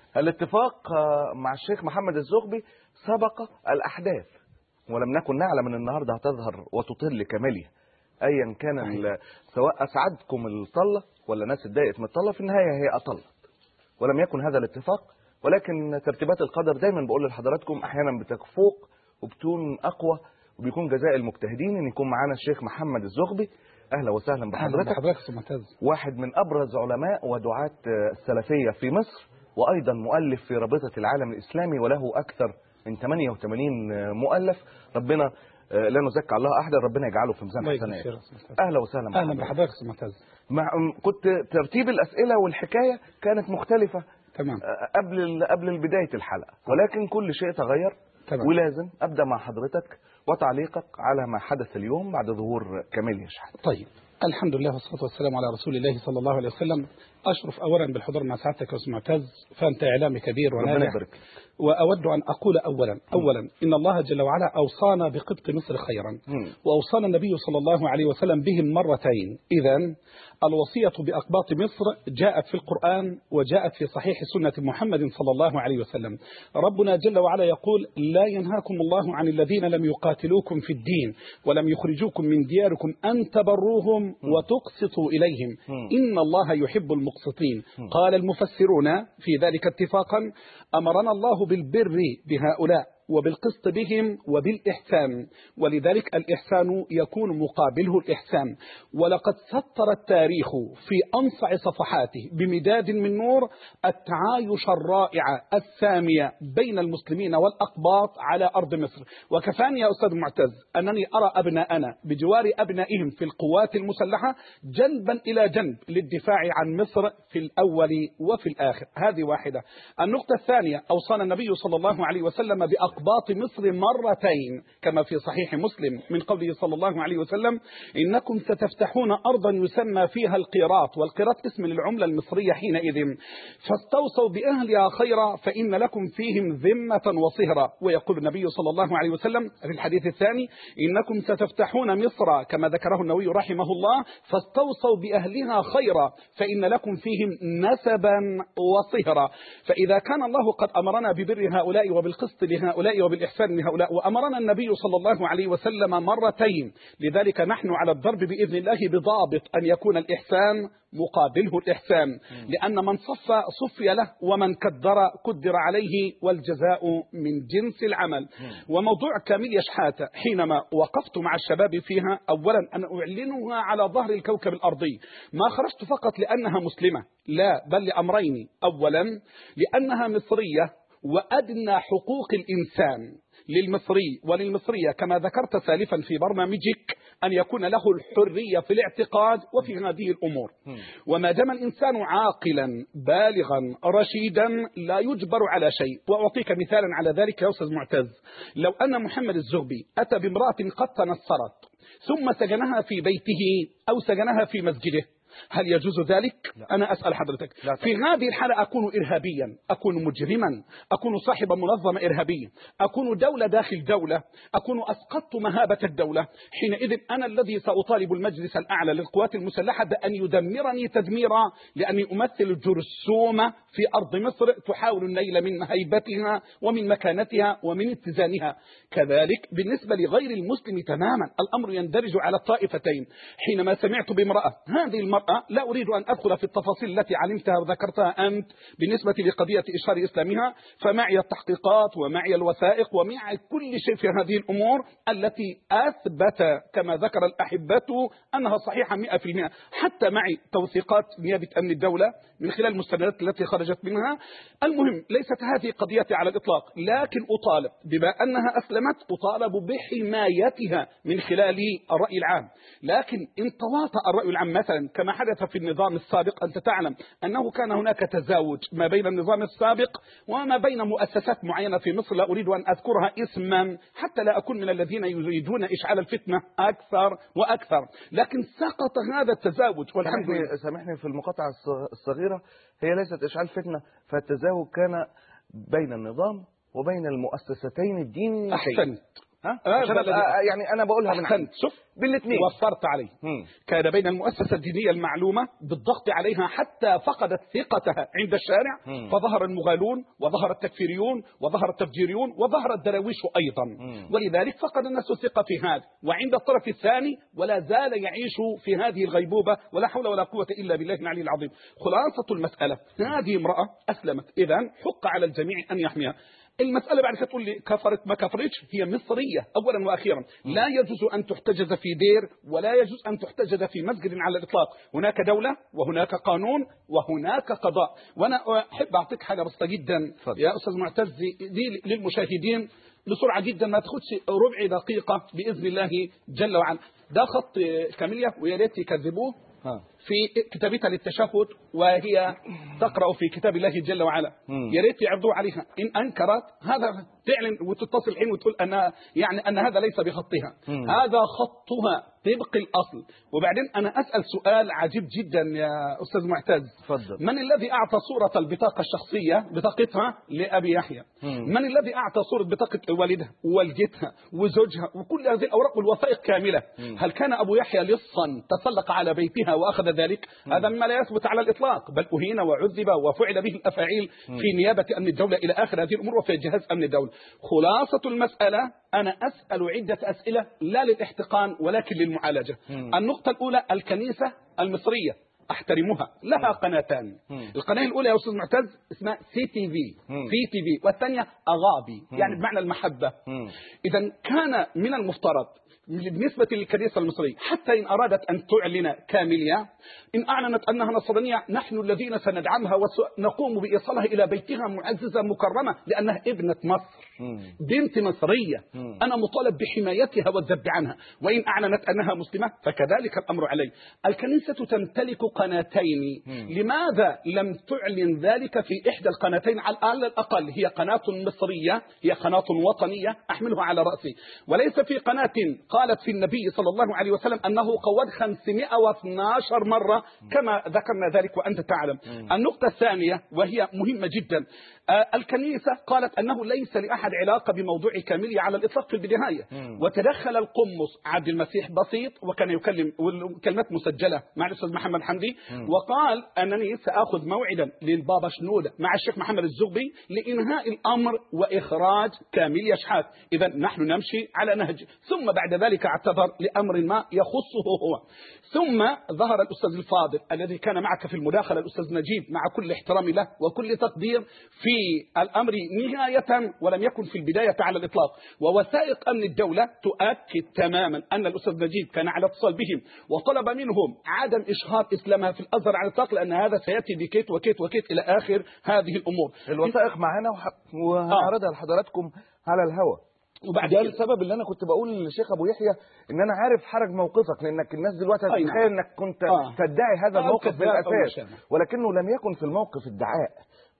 الاتفاق آه، مع الشيخ محمد الزغبي سبق الأحداث ولم نكن نعلم أن النهاردة هتظهر وتطل لكمالها أيا كان ال- سواء أسعدكم الطلة ولا ناس اتضايقت من الطلة في النهاية هي أطلت ولم يكن هذا الاتفاق ولكن ترتيبات القدر دايما بقول لحضراتكم أحيانا بتفوق وبتكون أقوى وبيكون جزاء المجتهدين ان يكون معانا الشيخ محمد الزغبي اهلا وسهلا أهلا بحضرتك بحضرتك أستاذ معتز واحد من ابرز علماء ودعاة السلفية في مصر وايضا مؤلف في رابطة العالم الاسلامي وله اكثر من 88 مؤلف ربنا لا نزكي الله احدا ربنا يجعله في ميزان الله يجزيك حسناته خير يا أستاذ معتز. اهلا وسهلا أهلا بحضرتك. بحضرتك أستاذ معتز مع كنت ترتيب الاسئله والحكايه كانت مختلفه تمام قبل ال- قبل بدايه الحلقه ولكن كل شيء تغير تمام ولازم ابدا مع حضرتك وتعليقك على ما حدث اليوم بعد ظهور كمال يشحن طيب الحمد لله والصلاة والسلام على رسول الله صلى الله عليه وسلم أشرف أولا بالحضور مع سعادتك يا أستاذ معتز فأنت إعلامي كبير ربنا وناجح يبارك وأود أن أقول أولا أولا إن الله جل وعلا أوصانا بقبط مصر خيرا مم. وأوصانا النبي صلى الله عليه وسلم بهم مرتين إذا الوصية بأقباط مصر جاءت في القرآن وجاءت في صحيح سنة محمد صلى الله عليه وسلم ربنا جل وعلا يقول لا ينهاكم الله عن الذين لم يقاتلوكم في الدين ولم يخرجوكم من دياركم أن تبروهم وتقسطوا إليهم مم. إن الله يحب المقسطين قال المفسرون في ذلك اتفاقا أمرنا الله بالبر بهؤلاء وبالقسط بهم وبالإحسان ولذلك الإحسان يكون مقابله الإحسان ولقد سطر التاريخ في أنصع صفحاته بمداد من نور التعايش الرائع السامية بين المسلمين والأقباط على أرض مصر وكفاني يا أستاذ معتز أنني أرى أبناءنا بجوار أبنائهم في القوات المسلحة جنبا إلى جنب للدفاع عن مصر في الأول وفي الآخر هذه واحدة النقطة الثانية أوصانا النبي صلى الله عليه وسلم بأقباط مصر مرتين كما في صحيح مسلم من قوله صلى الله عليه وسلم إنكم ستفتحون أرضا يسمى فيها القيراط والقيراط اسم للعملة المصرية حينئذ فاستوصوا بأهلها خيرا فإن لكم فيهم ذمة وصهرا ويقول النبي صلى الله عليه وسلم في الحديث الثاني إنكم ستفتحون مصر كما ذكره النووي رحمه الله فاستوصوا بأهلها خيرا فإن لكم فيهم نسبا وصهرا فإذا كان الله قد أمرنا ببر هؤلاء وبالقسط لهؤلاء وبالإحسان لهؤلاء وأمرنا النبي صلى الله عليه وسلم مرتين لذلك نحن على الضرب بإذن الله بضابط أن يكون الإحسان مقابله الإحسان لأن من صف صفي له ومن كدر كدر عليه والجزاء من جنس العمل وموضوع كامل يشحات حينما وقفت مع الشباب فيها أولا أن أعلنها على ظهر الكوكب الأرضي ما خرجت فقط لأنها مسلمة لا بل لأمرين أولا لأنها مصرية وأدنى حقوق الإنسان للمصري وللمصرية كما ذكرت سالفا في برنامجك أن يكون له الحرية في الاعتقاد وفي هذه الأمور وما دام الإنسان عاقلا بالغا رشيدا لا يجبر على شيء وأعطيك مثالا على ذلك يا أستاذ معتز لو أن محمد الزغبي أتى بامرأة قد تنصرت ثم سجنها في بيته أو سجنها في مسجده هل يجوز ذلك؟ لا. أنا أسأل حضرتك لا في هذه الحالة أكون إرهابيا أكون مجرما أكون صاحب منظمة إرهابية أكون دولة داخل دولة أكون أسقطت مهابة الدولة حينئذ أنا الذي سأطالب المجلس الأعلى للقوات المسلحة بأن يدمرني تدميرا لأني أمثل جرثومة في أرض مصر تحاول النيل من هيبتها ومن مكانتها ومن اتزانها كذلك بالنسبة لغير المسلم تماما الأمر يندرج على الطائفتين حينما سمعت بامرأة هذه المرأة لا أريد أن أدخل في التفاصيل التي علمتها وذكرتها أنت بالنسبة لقضية إشهار إسلامها فمعي التحقيقات ومعي الوثائق ومعي كل شيء في هذه الأمور التي أثبت كما ذكر الأحبة أنها صحيحة 100% حتى معي توثيقات نيابة أمن الدولة من خلال المستندات التي خرجت منها المهم ليست هذه قضيتي على الإطلاق لكن أطالب بما أنها أسلمت أطالب بحمايتها من خلال الرأي العام لكن إن تواطأ الرأي العام مثلا كما حدث في النظام السابق أنت تعلم أنه كان هناك تزاوج ما بين النظام السابق وما بين مؤسسات معينة في مصر لا أريد أن أذكرها اسما حتى لا أكون من الذين يريدون إشعال الفتنة أكثر وأكثر لكن سقط هذا التزاوج والحمد لله سامحني سامحني في المقاطعة الص- الصغيرة هي ليست إشعال فتنة فالتزاوج كان بين النظام وبين المؤسستين الدينيتين أحسنت ها هذا عشان الذي- أبقى يعني انا بقولها من أحسنت عندي شوف بالاثنين وفرت عليه كان بين المؤسسة الدينية المعلومة بالضغط عليها حتى فقدت ثقتها عند الشارع مم. فظهر المغالون وظهر التكفيريون وظهر التفجيريون وظهر الدراويش أيضا مم. ولذلك فقد الناس الثقة في هذا وعند الطرف الثاني ولا زال يعيش في هذه الغيبوبة ولا حول ولا قوة إلا بالله العلي العظيم خلاصة المسألة هذه امرأة أسلمت إذا حق على الجميع أن يحميها المسألة بعد كده تقول لي كفرت ما كفرتش هي مصرية أولا وأخيرا لا يجوز أن تحتجز في دير ولا يجوز أن تحتجز في مسجد على الإطلاق هناك دولة وهناك قانون وهناك قضاء وأنا أحب أعطيك حاجة بسيطة جدا اتفضل. يا أستاذ معتز دي للمشاهدين بسرعة جدا ما تاخدش ربع دقيقة بإذن الله جل وعلا ده خط كاميليا ويا ريت يكذبوه ها في كتابتها للتشهد وهي تقرأ في كتاب الله جل وعلا مم. يا ريت يعرضوه عليها إن أنكرت هذا تعلن وتتصل الحين وتقول أن يعني أن هذا ليس بخطها مم. هذا خطها طبق الأصل وبعدين أنا أسأل سؤال عجيب جدا يا أستاذ معتز اتفضل من الذي أعطى صورة البطاقة الشخصية بطاقتها لأبي يحيى مم. من الذي أعطى صورة بطاقة والدها ووالدتها وزوجها وكل هذه الأوراق والوثائق كاملة مم. هل كان أبو يحيى لصا تسلق على بيتها وأخذ ذلك هذا مما لا يثبت على الإطلاق بل أهين وعذب وفعل به الأفاعيل في نيابة أمن الدولة إلى آخر هذه الأمور وفي جهاز أمن الدولة خلاصة المسألة أنا أسأل عدة أسئلة لا للاحتقان ولكن للمعالجة مم. النقطة الأولى الكنيسة المصرية احترمها لها قناتان مم. القناة الأولى يا أستاذ معتز اسمها سي تي في مم. سي تي في والثانية أغابي مم. يعني بمعنى المحبة مم. إذا كان من المفترض بالنسبة للكنيسة المصرية حتى إن أرادت أن تعلن كاملية إن أعلنت أنها نصرانية نحن الذين سندعمها ونقوم بإيصالها إلى بيتها معززة مكرمة لأنها ابنة مصر مم. بنت مصرية مم. أنا مطالب بحمايتها والذب عنها وإن أعلنت أنها مسلمة فكذلك الأمر علي الكنيسة تمتلك قناتين مم. لماذا لم تعلن ذلك في إحدى القناتين على على الأقل هي قناة مصرية هي قناة وطنية أحملها على رأسي وليس في قناة قالت في النبي صلى الله عليه وسلم أنه قود 512 مرة كما ذكرنا ذلك وأنت تعلم النقطة الثانية وهي مهمة جدا آه، الكنيسة قالت أنه ليس لأحد علاقة بموضوع كاملية على الإطلاق في البداية مم. وتدخل القمص عبد المسيح بسيط وكان يكلم والكلمات مسجلة مع الأستاذ محمد حمدي وقال أنني سأخذ موعدا للبابا شنودة مع الشيخ محمد الزغبي لإنهاء الأمر وإخراج كامل يشحات إذا نحن نمشي على نهج ثم بعد ذلك اعتذر لأمر ما يخصه هو ثم ظهر الأستاذ الفاضل الذي كان معك في المداخلة الأستاذ نجيب مع كل احترام له وكل تقدير في الأمر نهاية ولم يكن في البداية على الإطلاق ووثائق أمن الدولة تؤكد تماما أن الأستاذ نجيب كان على اتصال بهم وطلب منهم عدم إشهار إسلامها في الأزهر على الإطلاق لأن هذا سيأتي بكيت وكيت وكيت إلى آخر هذه الأمور الوثائق معانا وح- وهعرضها لحضراتكم على الهوا وبعد ده كده- السبب اللي انا كنت بقول للشيخ ابو يحيى ان انا عارف حرج موقفك لانك الناس دلوقتي أي نعم. هتتخيل انك كنت آه. تدعي هذا آه، الموقف كذاب أو بالاساس مشابه. ولكنه لم يكن في الموقف ادعاء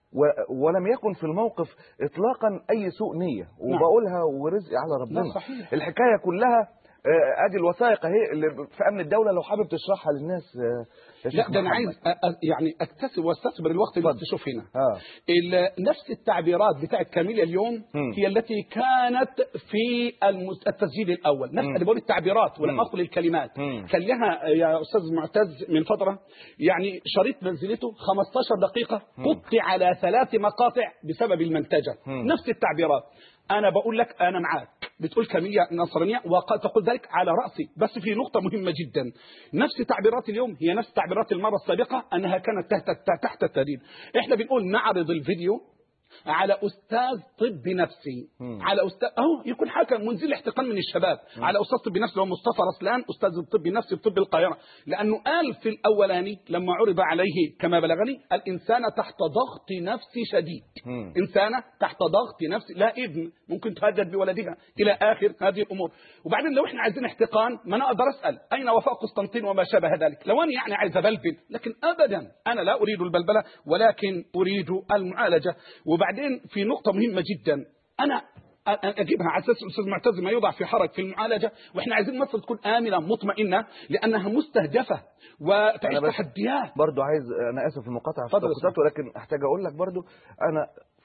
و- ولم يكن في الموقف اطلاقا اي سوء نيه وبقولها ورزقي على ربنا لا، صحيح. الحكايه كلها آه، ادي الوثائق اهي اللي في امن الدوله لو حابب تشرحها للناس آه، يا لا شيخ ده انا محمد. عايز أ- أ- يعني اكتسب واستثمر الوقت اللي اتفضل. تشوف هنا اه ال- نفس التعبيرات بتاعت كاميليا اليوم مم. هي التي كانت في المس- التسجيل الاول نفس مم. انا بقول التعبيرات ولم مم. اقل الكلمات مم. كان لها يا استاذ معتز من فتره يعني شريط منزلته 15 دقيقه قطع على ثلاث مقاطع بسبب المنتجه مم. نفس التعبيرات انا بقول لك انا معاك بتقول كاميليا نصرانيه وقد تقول ذلك على راسي بس في نقطه مهمه جدا نفس تعبيرات اليوم هي نفس تعبيرات المره السابقه انها كانت تحت تحت التهديد احنا بنقول نعرض الفيديو على استاذ طب نفسي مم. على استاذ اهو يكون حكم منزل احتقان من الشباب على استاذ طب نفسي هو مصطفى رسلان استاذ الطب النفسي في طب القاهره لانه قال في الاولاني لما عرض عليه كما بلغني الانسان تحت ضغط نفسي شديد مم. إنسانة تحت ضغط نفسي لا ابن ممكن تهدد بولدها إلى آخر هذه الأمور وبعدين لو إحنا عايزين احتقان ما أنا أقدر أسأل أين وفاء قسطنطين وما شابه ذلك لو أنا يعني عايز أبلبل لكن أبدا أنا لا أريد البلبلة ولكن أريد المعالجة وبعدين في نقطة مهمة جدا أنا اجيبها على اساس الاستاذ معتز ما يوضع في حرج في المعالجه واحنا عايزين مصر تكون امنه مطمئنه لانها مستهدفه وتعيش أنا بس- تحديات برضو عايز انا اسف في المقاطعه في اتفضل يا التوقيتات ولكن احتاج اقول لك برضو انا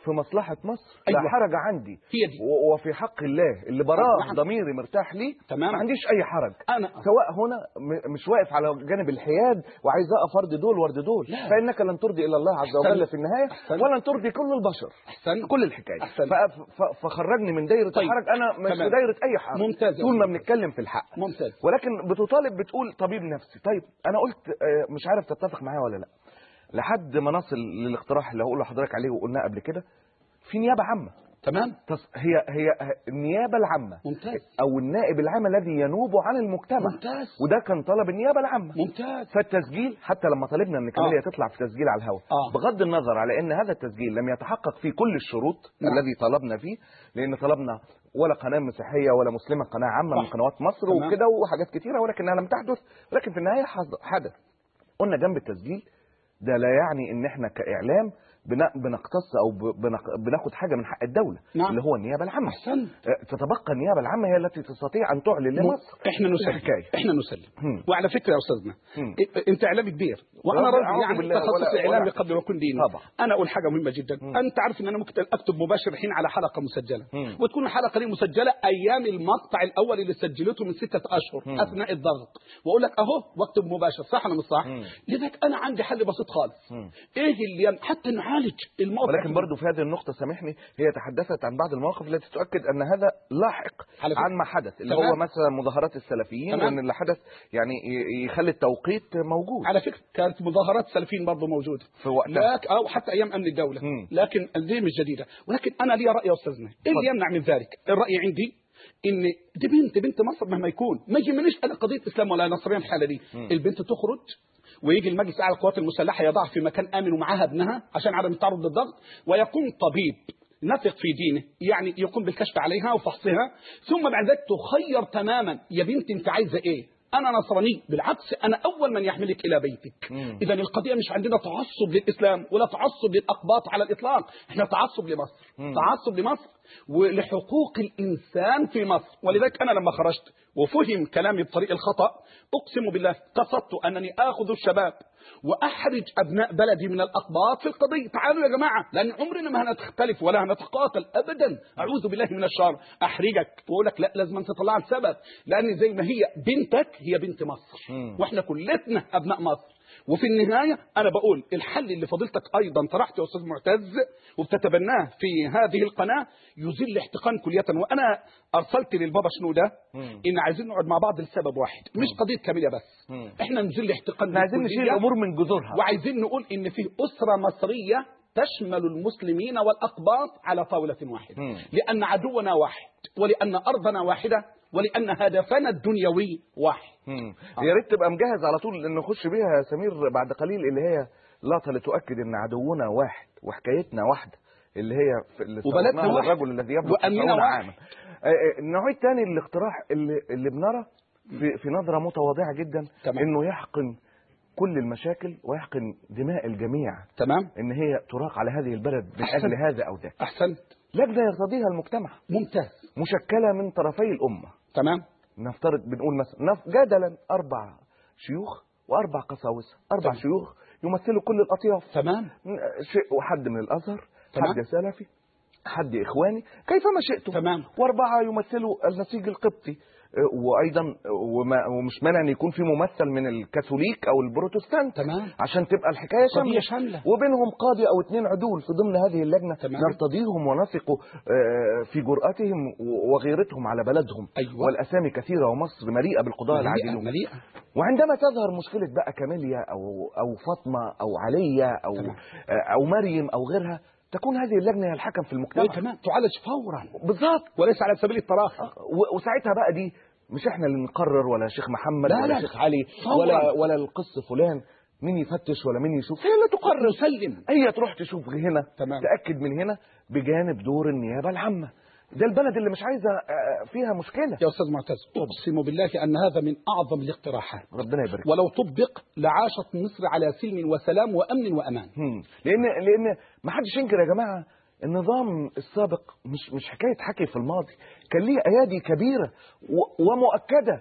في مصلحة مصر أيوة. لا حرج عندي هي دي و- وفي حق الله اللي براه نعم. ضميري مرتاح ليه تمام. ما عنديش اي حرج أنا سواء هنا م- مش واقف على جانب الحياد وعايز اقف ارض دول وارض دول لا. فانك لن ترضي الا الله عز أحسن. وجل في النهايه أحسن. ولن ترضي كل البشر أحسن كل الحكايه أحسن. ف- ف- فخرجني من دايره طيب. الحرج انا مش تمام. في دايره اي حرج ممتاز يا طول ما أستاذ. بنتكلم في الحق ممتاز ولكن بتطالب بتقول طبيب نفسي طيب انا قلت آه، مش عارف تتفق معايا ولا لا لحد ما نصل للاقتراح اللي هقول لحضرتك عليه وقلناه قبل كده في نيابه عامه تمام تص- هي هي النيابه العامه ممتاز او النائب العام الذي ينوب عن المجتمع ممتاز وده كان طلب النيابه العامه ممتاز فالتسجيل حتى لما طالبنا ان كاميليا تطلع في تسجيل على الهواء آه. بغض النظر على ان هذا التسجيل لم يتحقق فيه كل الشروط نعم. الذي طلبنا فيه لان طلبنا ولا قناه مسيحيه ولا مسلمه قناه عامه من صح. قنوات مصر تمام. وكده وحاجات كتيره ولكنها لم تحدث ولكن في النهايه حص- حدث قلنا جنب التسجيل ده لا يعني ان احنا كاعلام بن- بنقتص او ب- بنق- بناخد حاجه من حق الدوله نعم. اللي هو النيابه العامه أحسن آه، تتبقى النيابه العامه هي التي تستطيع ان تعلن لمصر احنا نسلم الحكاية. احنا نسلم هم. وعلى فكره يا استاذنا هم. إ- انت اعلامي كبير وانا ربنا راجل أعوذ يعني بالله تخصص ولا- اعلامي ولا- قبل ما اكون ديني طبعا. انا اقول حاجه مهمه جدا هم. انت عارف ان انا ممكن اكتب مباشر الحين على حلقه مسجله هم. وتكون الحلقه دي مسجله ايام المقطع الاول اللي سجلته من ستة اشهر هم. اثناء الضغط واقول لك اهو واكتب مباشر صح ولا مش صح هم. لذلك انا عندي حل بسيط خالص هم. ايه اللي ين- حتى نعالج الموقف ولكن برضو في هذه النقطة سامحني هي تحدثت عن بعض المواقف التي تؤكد أن هذا لاحق على فكرة. عن ما حدث اللي تمام. هو مثلا مظاهرات السلفيين تمام. وأن اللي حدث يعني ي- يخلي التوقيت موجود على فكره كانت مظاهرات سلفيين برضه موجوده في وقتها لكن او حتى ايام امن الدوله مم. لكن دي مش جديده ولكن انا لي راي يا استاذنا ايه اللي يمنع من ذلك الراي عندي ان دي بنت بنت مصر مهما يكون ما يهمنيش انا قضيه اسلام ولا نصرانيه في الحاله دي مم. البنت تخرج ويجي المجلس الاعلى للقوات المسلحه يضعها في مكان امن ومعاها ابنها عشان عدم التعرض للضغط ويقوم طبيب نثق في دينه يعني يقوم بالكشف عليها وفحصها ثم بعد ذلك تخير تماما يا بنت انت عايزه ايه انا نصراني بالعكس انا اول من يحملك الى بيتك مم. اذا القضيه مش عندنا تعصب للاسلام ولا تعصب للاقباط على الاطلاق احنا تعصب لمصر مم. تعصب لمصر ولحقوق الانسان في مصر ولذلك انا لما خرجت وفهم كلامي بطريق الخطا اقسم بالله قصدت انني اخذ الشباب واحرج ابناء بلدي من الاقباط في القضيه تعالوا يا جماعه لان عمرنا ما هنتختلف ولا هنتقاتل ابدا اعوذ بالله من الشر احرجك واقول لك لا لازم انت تطلع السبب لان زي ما هي بنتك هي بنت مصر مم. واحنا كلتنا ابناء مصر وفي النهاية أنا بقول الحل اللي فضيلتك أيضا طرحته يا أستاذ معتز وبتتبناه في هذه القناة يزيل الاحتقان كلية وأنا أرسلت للبابا شنو ده مم. إن عايزين نقعد مع بعض لسبب واحد مش قضية كاملة بس مم. إحنا نزيل الاحتقان احنا عايزين بالكلية نشيل الأمور من جذورها وعايزين نقول إن في أسرة مصرية تشمل المسلمين والأقباط على طاولة واحدة مم. لأن عدونا واحد ولأن أرضنا واحدة ولأن هدفنا الدنيوي واحد مم. يا ريت تبقى مجهز على طول ان نخش بيها يا سمير بعد قليل اللي هي لقطه لتؤكد ان عدونا واحد وحكايتنا واحده اللي هي في اللي وبلدنا استخدمناها واحد. للرجل الذي يبلغ وأمننا 90 واحد. عاما آه، آه، النوع الثاني الاقتراح اللي, اللي بنرى في, في نظره متواضعه جدا تمام. انه يحقن كل المشاكل ويحقن دماء الجميع تمام ان هي تراق على هذه البلد من أحسن. اجل هذا او ذاك أحسنت لجنه يرتضيها المجتمع ممتاز مشكله من طرفي الامه تمام نفترض بنقول مثلا نف- جدلا اربع شيوخ واربع قساوسه اربع تمام. شيوخ يمثلوا كل الاطياف تمام ن- شيء وحد من الازهر تمام. حد سلفي حد اخواني كيفما شئتم تمام. واربعه يمثلوا النسيج القبطي آه، وايضا آه، وما ومش مانع ان يكون في ممثل من الكاثوليك او البروتستانت تمام عشان تبقى الحكايه قضية شامله شاملة وبينهم قاضي او اثنين عدول في ضمن هذه اللجنه تمام. نرتضيهم ونثق آه، في جرأتهم و- وغيرتهم على بلدهم أيوة. والاسامي كثيره ومصر مليئه بالقضاة مليئة العادلون مليئة وعندما تظهر مشكله بقى كاميليا او او فاطمه او عليا او تمام. آه، او مريم او غيرها تكون هذه اللجنه هي الحكم في المجتمع تمام تعالج فورا بالظبط وليس على سبيل التراخي و- وساعتها بقى دي مش احنا اللي نقرر ولا شيخ محمد لا، ولا لا. شيخ علي فوراً. ولا ولا القس فلان مين يفتش ولا مين يشوف هي اللي تقرر نسلم هي تروح تشوف هنا تمام. تاكد من هنا بجانب دور النيابه العامه ده البلد اللي مش عايزه آه، فيها مشكله يا أستاذ معتز أقسم بالله أن هذا من أعظم الاقتراحات ربنا يبارك ولو طبق لعاشت مصر على سلم وسلام وأمن وأمان هم. لان لان ما حدش ينكر يا جماعه النظام السابق مش مش حكايه حكي في الماضي كان ليه ايادي كبيره و- ومؤكده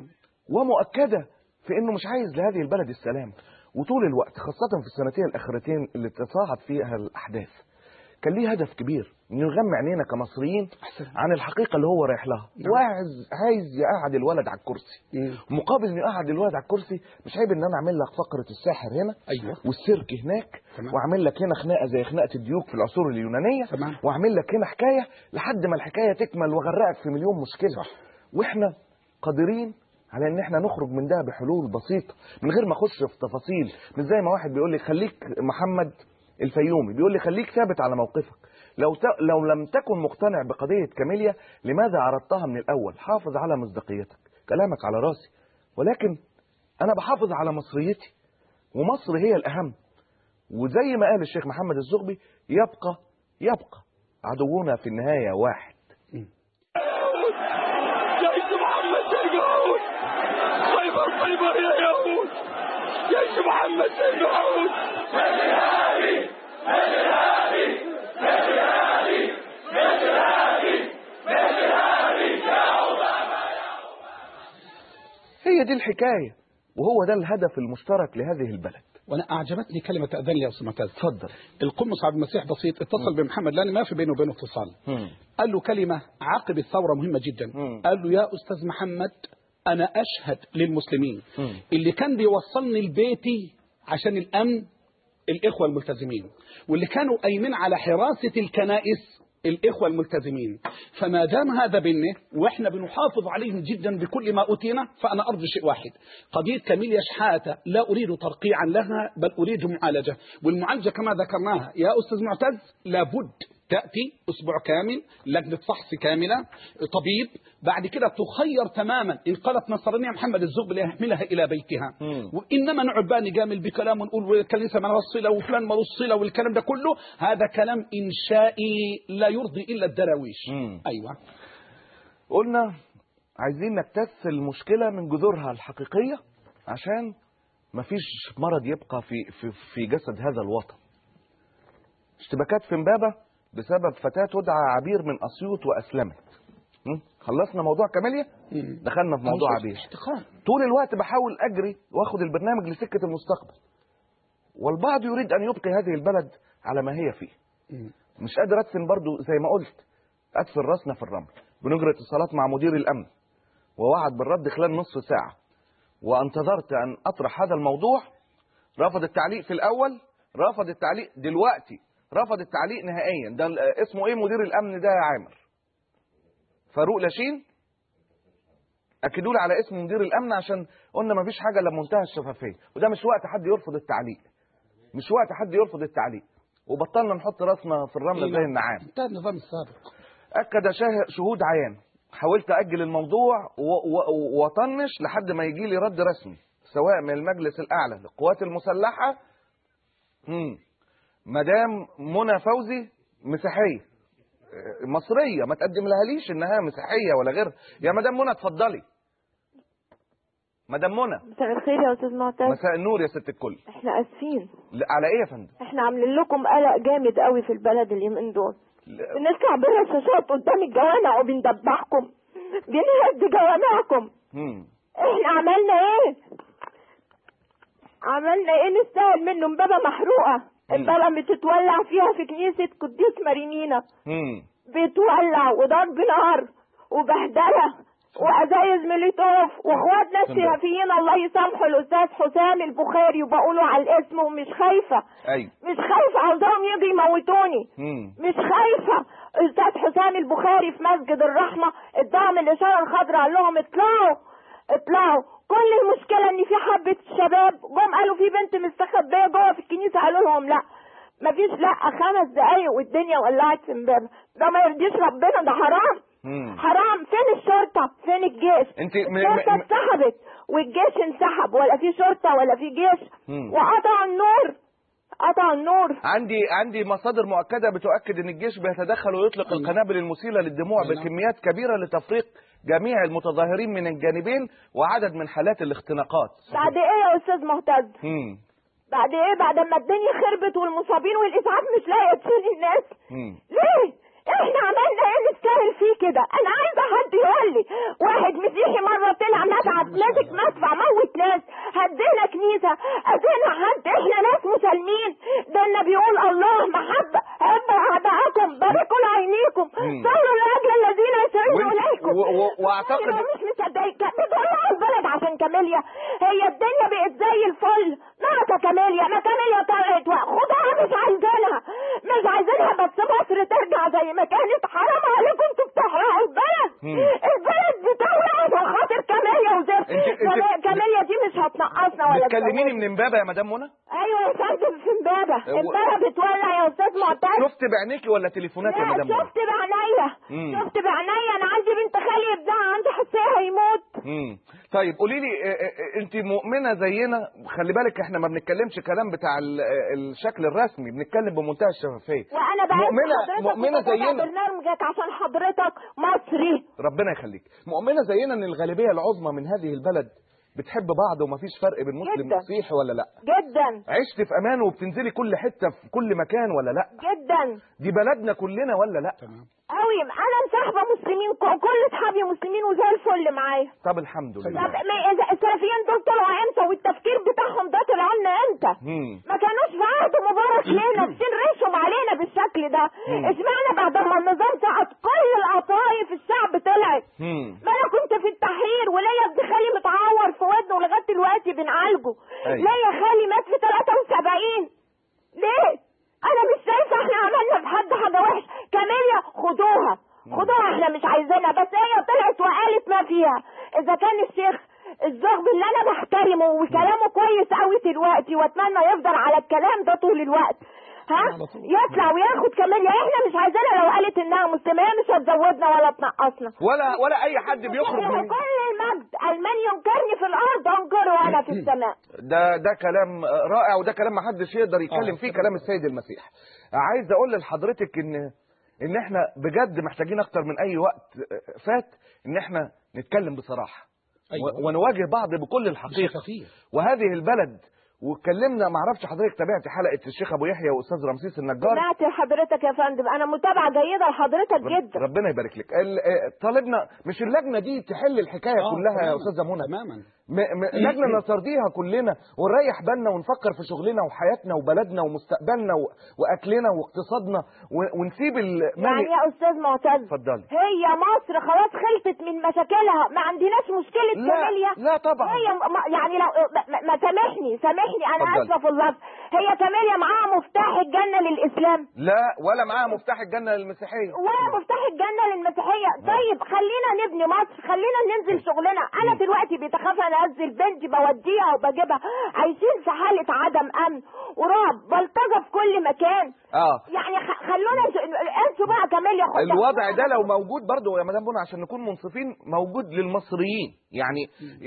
ومؤكده في انه مش عايز لهذه البلد السلام وطول الوقت خاصه في السنتين الاخرتين اللي تصاعد فيها الاحداث كان ليه هدف كبير انه يغمى عينينا كمصريين أحسن. عن الحقيقه اللي هو رايح لها نعم. وعايز عايز يقعد الولد على الكرسي مم. مقابل انه يقعد الولد على الكرسي مش عيب ان انا اعمل لك فقره الساحر هنا ايوه والسيرك هناك تمام. واعمل لك هنا خناقه زي خناقه الديوك في العصور اليونانيه تمام. واعمل لك هنا حكايه لحد ما الحكايه تكمل واغرقك في مليون مشكله صح. واحنا قادرين على ان احنا نخرج من ده بحلول بسيطه من غير ما اخش في تفاصيل مش زي ما واحد بيقول لي خليك محمد الفيومي بيقول لي خليك ثابت على موقفك لو ت... لو لم تكن مقتنع بقضيه كاميليا لماذا عرضتها من الاول حافظ على مصداقيتك كلامك على راسي ولكن انا بحافظ على مصريتي ومصر هي الاهم وزي ما قال الشيخ محمد الزغبي يبقى يبقى عدونا في النهايه واحد جيش محمد سيعود خيبر خيبر يا يهود جيش محمد سيعود هي دي الحكايه وهو ده الهدف المشترك لهذه البلد وانا اعجبتني كلمه اذن لي يا استاذ معتز اتفضل القمص عبد المسيح بسيط اتصل بمحمد لان ما في بينه وبينه اتصال مم. قال له كلمه عقب الثوره مهمه جدا مم. قال له يا استاذ محمد انا اشهد للمسلمين مم. اللي كان بيوصلني لبيتي عشان الامن الاخوه الملتزمين واللي كانوا قايمين على حراسه الكنائس الاخوه الملتزمين فما دام هذا بيننا واحنا بنحافظ عليهم جدا بكل ما اوتينا فانا ارجو شيء واحد قضيه كاميليا شحاته لا اريد ترقيعا لها بل اريد معالجه والمعالجه كما ذكرناها يا استاذ معتز لابد تأتي أسبوع كامل لجنة فحص كاملة طبيب بعد كده تخير تماما إن قالت نصرانية محمد الزغب ليحملها إلى بيتها مم. وإنما نقعد بقى نجامل بكلام ونقول الكنيسة ما الصلة وفلان ما الصلة والكلام ده كله هذا كلام إنشائي لا يرضي إلا الدراويش مم. أيوة قلنا عايزين نكتس المشكله من جذورها الحقيقيه عشان مفيش مرض يبقى في في في جسد هذا الوطن اشتباكات في امبابه بسبب فتاه تدعى عبير من اسيوط واسلمت م? خلصنا موضوع كاميليا مم. دخلنا في موضوع عبير احتقان طول الوقت بحاول اجري واخد البرنامج لسكه المستقبل والبعض يريد ان يبقي هذه البلد على ما هي فيه مم. مش قادر ادفن برضو زي ما قلت ادفن راسنا في الرمل بنجري اتصالات مع مدير الامن ووعد بالرد خلال نصف ساعه وانتظرت ان اطرح هذا الموضوع رفض التعليق في الاول رفض التعليق دلوقتي رفض التعليق نهائيا ده ال- اسمه ايه مدير الامن ده يا عامر فاروق لاشين اكدوا لي على اسم مدير الامن عشان قلنا مفيش حاجه الا بمنتهى الشفافيه وده مش وقت حد يرفض التعليق مش وقت حد يرفض التعليق وبطلنا نحط راسنا في الرمله زي النعام انتهى النظام السابق اكد شاه- شهود عيان حاولت اجل الموضوع و- و- واطنش لحد ما يجي لي رد رسمي سواء من المجلس الاعلى للقوات المسلحه مم. مدام منى فوزي مسيحيه آه، مصريه ما تقدم لهاليش انها مسيحيه ولا غيرها يا مدام منى اتفضلي مدام منى مساء الخير يا استاذ معتز مساء النور يا ست الكل احنا اسفين لا، على ايه يا فندم احنا عاملين لكم قلق جامد قوي في البلد اليومين دول لا، بنطلع بالرشاشات قدام الجوامع وبندبحكم بنهد جوامعكم مم. احنا عملنا ايه عملنا ايه نستاهل منه امبابة محروقة البلد بتتولع فيها في كنيسة قديس مارينينا مم. بتولع وضرب نار وبهدله وازايز مولوتوف واخواتنا فندم. السيافيين الله يسامحه الاستاذ حسام البخاري وبقوله على الاسم ومش خايفه ايوه مش خايفه عاوزاهم يجوا يموتوني مم. مش خايفه استاذ حسام البخاري في مسجد الرحمه اداهم الاشاره الخضراء قال لهم اطلعوا اطلعوا كل المشكله ان في حبه شباب جم قالوا في بنت مستخبيه جوه في الكنيسه قالوا لهم لا مفيش لا خمس دقايق والدنيا ولعت في امبابه ده ما يرضيش ربنا ده حرام مم. حرام فين الشرطه فين الجيش انت م- الشرطه م- م- اتسحبت والجيش انسحب ولا في شرطه ولا في جيش مم. وقطعوا النور قطعوا النور عندي عندي مصادر مؤكده بتؤكد ان الجيش بيتدخل ويطلق أيوة. القنابل المسيله للدموع أيوة. بكميات كبيره لتفريق جميع المتظاهرين من الجانبين وعدد من حالات الاختناقات بعد ايه يا استاذ معتز مم. بعد ايه بعد ما الدنيا خربت والمصابين والاسعاف مش لاقيه تشيل الناس مم. ليه احنا عملنا ايه نستاهل فيه كده انا عايزه حد يقول لي واحد مسيحي مره طلع متعب ماسك مدفع موت ناس هدينا كنيسه اذينا حد احنا ناس مسالمين ده النبي بيقول الله محبه حب اعداء عليكم مم. ثوروا لاجل الذين يسعون وانت- اليكم و- و- واعتقد أنا مش مصدقين بتولعوا البلد عشان كاميليا هي الدنيا بقت زي الفل نعرف كاميليا ما كاميليا طلعت وق- خدوها مش عايزينها مش عايزينها بس مصر ترجع زي ما كانت حرام عليكم انتوا بتحرقوا البلد مم. البلد بتولع عشان خاطر كاميليا وزفت انت- انت- كامي- كاميليا دي مش هتنقصنا ولا بتكلميني تزودنا. من امبابه يا مدام منى ايوه يا فندم في امبابه و- امبابه بتولع يا استاذ معتز شفت بعينيكي ولا تليفونات يا لا مدام منى شفت بعينيا مم. شفت بعينيا انا عندي بنت خالي ابنها عنده حساسيه هيموت امم طيب قولي لي انت مؤمنه زينا خلي بالك احنا ما بنتكلمش كلام بتاع ال- آه، الشكل الرسمي بنتكلم بمنتهى الشفافيه وانا بعت مؤمنة- حضرتك مؤمنة وبتابع زينا. برنامجك عشان حضرتك مصري ربنا يخليك مؤمنه زينا ان الغالبيه العظمى من هذه البلد بتحب بعض ومفيش فرق بين مسلم جداً. ومسيحي ولا لا جدا عشت في امان وبتنزلي كل حته في كل مكان ولا لا جدا دي بلدنا كلنا ولا لا تمام قوي انا مصاحبه مسلمين ك- كل اصحابي مسلمين وزي الفل معايا طب الحمد طب لله ما إذا السلفيين دول طلعوا امتى والتفكير بتاعهم ده طلع لنا امتى مم. ما كانوش في عهد مبارك ليه نفسين ريشهم علينا بالشكل ده مم. اشمعنى بعد ما النظام سقط كل القطايف الشعب طلعت مم. ما انا كنت في التحرير وليا ابن خالي متعور في ودنه ولغايه دلوقتي بنعالجه أيوة. ليا خالي مات في 73 ليه انا مش شايفه احنا عملنا في حد حاجه وحشه كاميليا خدوها خدوها احنا مش عايزينها بس هي طلعت وقالت ما فيها اذا كان الشيخ الزغبي اللي انا بحترمه وكلامه كويس قوي دلوقتي واتمنى يفضل على الكلام ده طول الوقت ها على طول. يطلع وياخد كاميليا احنا مش عايزينها لو قالت انها مسلمه هي مش هتزودنا ولا تنقصنا ولا ولا اي حد بيخرج له من كل المجد المن ينكرني في الارض انكره وانا في السماء ده ده كلام رائع وده كلام ما حدش يقدر يتكلم آه. فيه كلام السيد المسيح عايز اقول لحضرتك ان ان احنا بجد محتاجين اكتر من اي وقت فات ان احنا نتكلم بصراحه أيوة. و- ونواجه بعض بكل الحقيقه بشفافية. وهذه البلد واتكلمنا ما اعرفش حضرتك تابعت حلقه الشيخ ابو يحيى واستاذ رمسيس النجار سمعت حضرتك يا فندم انا متابعه جيده لحضرتك رب- جدا ربنا يبارك لك ال- آه، طالبنا مش اللجنه دي تحل الحكايه آه، كلها يا تماماً. استاذه منى تماما م- م- لجنة نسترضيها كلنا ونريح بالنا ونفكر في شغلنا وحياتنا وبلدنا ومستقبلنا و- واكلنا واقتصادنا و- ونسيب المال يعني يا استاذ معتز اتفضلي هي مصر خلاص خلصت من مشاكلها ما عندناش مشكله لا، كاميليا لا طبعا. هي م- يعني لو ما- ما- ما سامحني سامحني انا اتفضلي. اسفه في اللفظ هي كاميليا معاها مفتاح الجنه للاسلام لا ولا معاها مفتاح الجنه للمسيحيه ولا مفتاح الجنه للمسيحيه طيب خلينا نبني مصر خلينا ننزل شغلنا انا دلوقتي بيتخاف انزل بنتي بوديها وبجيبها عايشين في حاله عدم امن ورعب بلطجه في كل مكان اه يعني خ- خلونا نش- انسوا بقى كاميليا خد الوضع ده لو موجود برضه يا مدام بنا عشان نكون منصفين موجود للمصريين يعني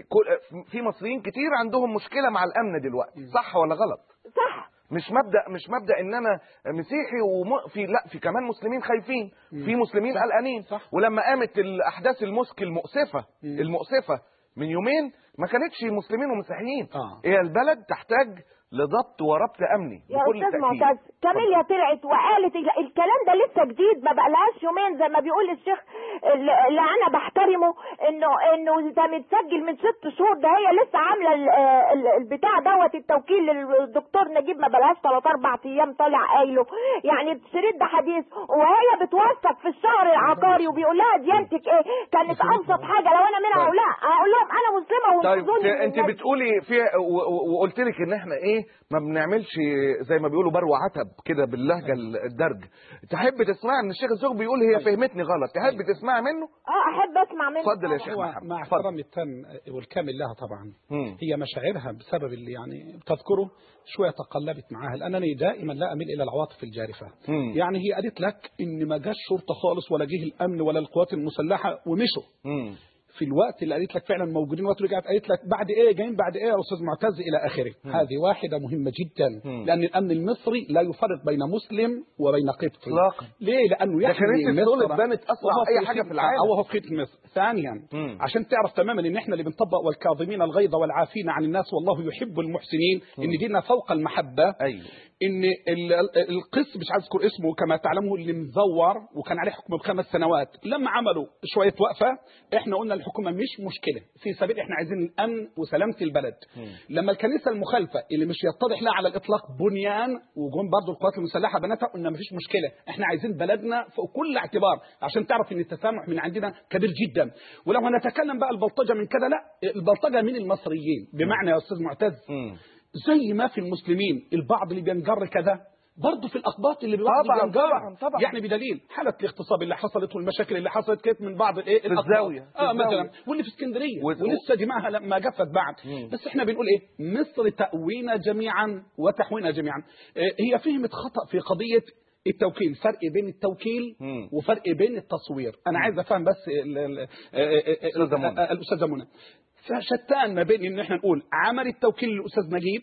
كل- في مصريين كتير عندهم مشكله مع الامن دلوقتي صح ولا غلط صح مش مبدا مش مبدا ان انا مسيحي وم... في لا في كمان مسلمين خايفين في مسلمين قلقانين صح. ولما قامت الاحداث المسك المؤسفه المؤسفه من يومين ما كانتش مسلمين ومسيحيين آه. هي البلد تحتاج لضبط وربط امني يا بكل استاذ تاكيد معتز كاميليا طلعت وقالت ال- الكلام ده لسه جديد ما بقالهاش يومين زي ما بيقول الشيخ اللي اللي انا بحترمه انه انه ده متسجل من ست شهور ده هي لسه عامله ال- ال- البتاع دوت التوكيل للدكتور نجيب ما بقالهاش ثلاث اربع ايام طالع قايله يعني الشريط ده حديث وهي بتوثق في الشهر العقاري وبيقول لها ديانتك ايه كانت ابسط حاجه لو انا منها طيب. اقول لها اقول لهم انا مسلمه طيب وانقذوني من انت الناس. بتقولي في و- و- وقلت لك ان احنا ايه ما بنعملش زي ما بيقولوا برو عتب كده باللهجه الدرج تحب تسمع ان الشيخ الزوج بيقول هي فهمتني غلط تحب تسمع منه اه احب اسمع منك اتفضل يا طبعاً. شيخ هو محمد مع اتفضل. احترامي التام والكامل لها طبعا مم. هي مشاعرها بسبب اللي يعني بتذكره شويه تقلبت معاها لانني دائما لا اميل الى العواطف الجارفه مم. يعني هي قالت لك ان ما جاش شرطه خالص ولا جه الامن ولا القوات المسلحه ومشوا مم. في الوقت اللي قالت لك فعلا موجودين وقت رجعت قالت لك بعد ايه جايين بعد ايه يا استاذ معتز الى اخره هذه واحده مهمه جدا مم. لان الامن المصري لا يفرق بين مسلم وبين قبطي إطلاقاً. ليه لانه ده يحمي كنيسة مصر دول اتبنت أسرع وهو أي في حاجة خيط- في العالم. وهو في خيط مصر ثانيا مم. عشان تعرف تماما ان احنا اللي بنطبق والكاظمين الغيظ والعافين عن الناس والله يحب المحسنين ان ديننا فوق المحبه ايوه ان ال- ال- القس مش عايز اذكر اسمه كما تعلموا اللي مزور وكان عليه حكم بخمس سنوات لما عملوا شويه وقفه احنا قلنا الحكومه مش مشكله في سبيل احنا عايزين الامن وسلامه البلد لما الكنيسه المخالفه اللي مش يتضح لها على الاطلاق بنيان وجم برضه القوات المسلحه بناتها قلنا مفيش مشكله احنا عايزين بلدنا فوق كل اعتبار عشان تعرف ان التسامح من عندنا كبير جدا ولو هنتكلم بقى البلطجه من كده لا البلطجه من المصريين بمعنى يا استاذ معتز مم. زي ما في المسلمين البعض اللي بينجر كذا برضه في الاقباط اللي بيوقف طبعاً، بينجر طبعاً، طبعاً. يعني بدليل حاله الاغتصاب اللي حصلت والمشاكل اللي حصلت كانت من بعض الايه الأقباط. الزاوية، في اه الزاوية. مثلا واللي في اسكندريه وز- ولسه دماغها لما جفت بعد مم. بس احنا بنقول ايه مصر تأوينا جميعا وتحوينا جميعا آه، هي فهمت خطأ في قضيه التوكيل فرق بين التوكيل مم. وفرق بين التصوير انا عايز افهم بس ال- ال- آه، آه، آه، أستاذة منى. آه، الاستاذه منى فشتان ما بين ان احنا نقول عمل التوكيل للاستاذ نجيب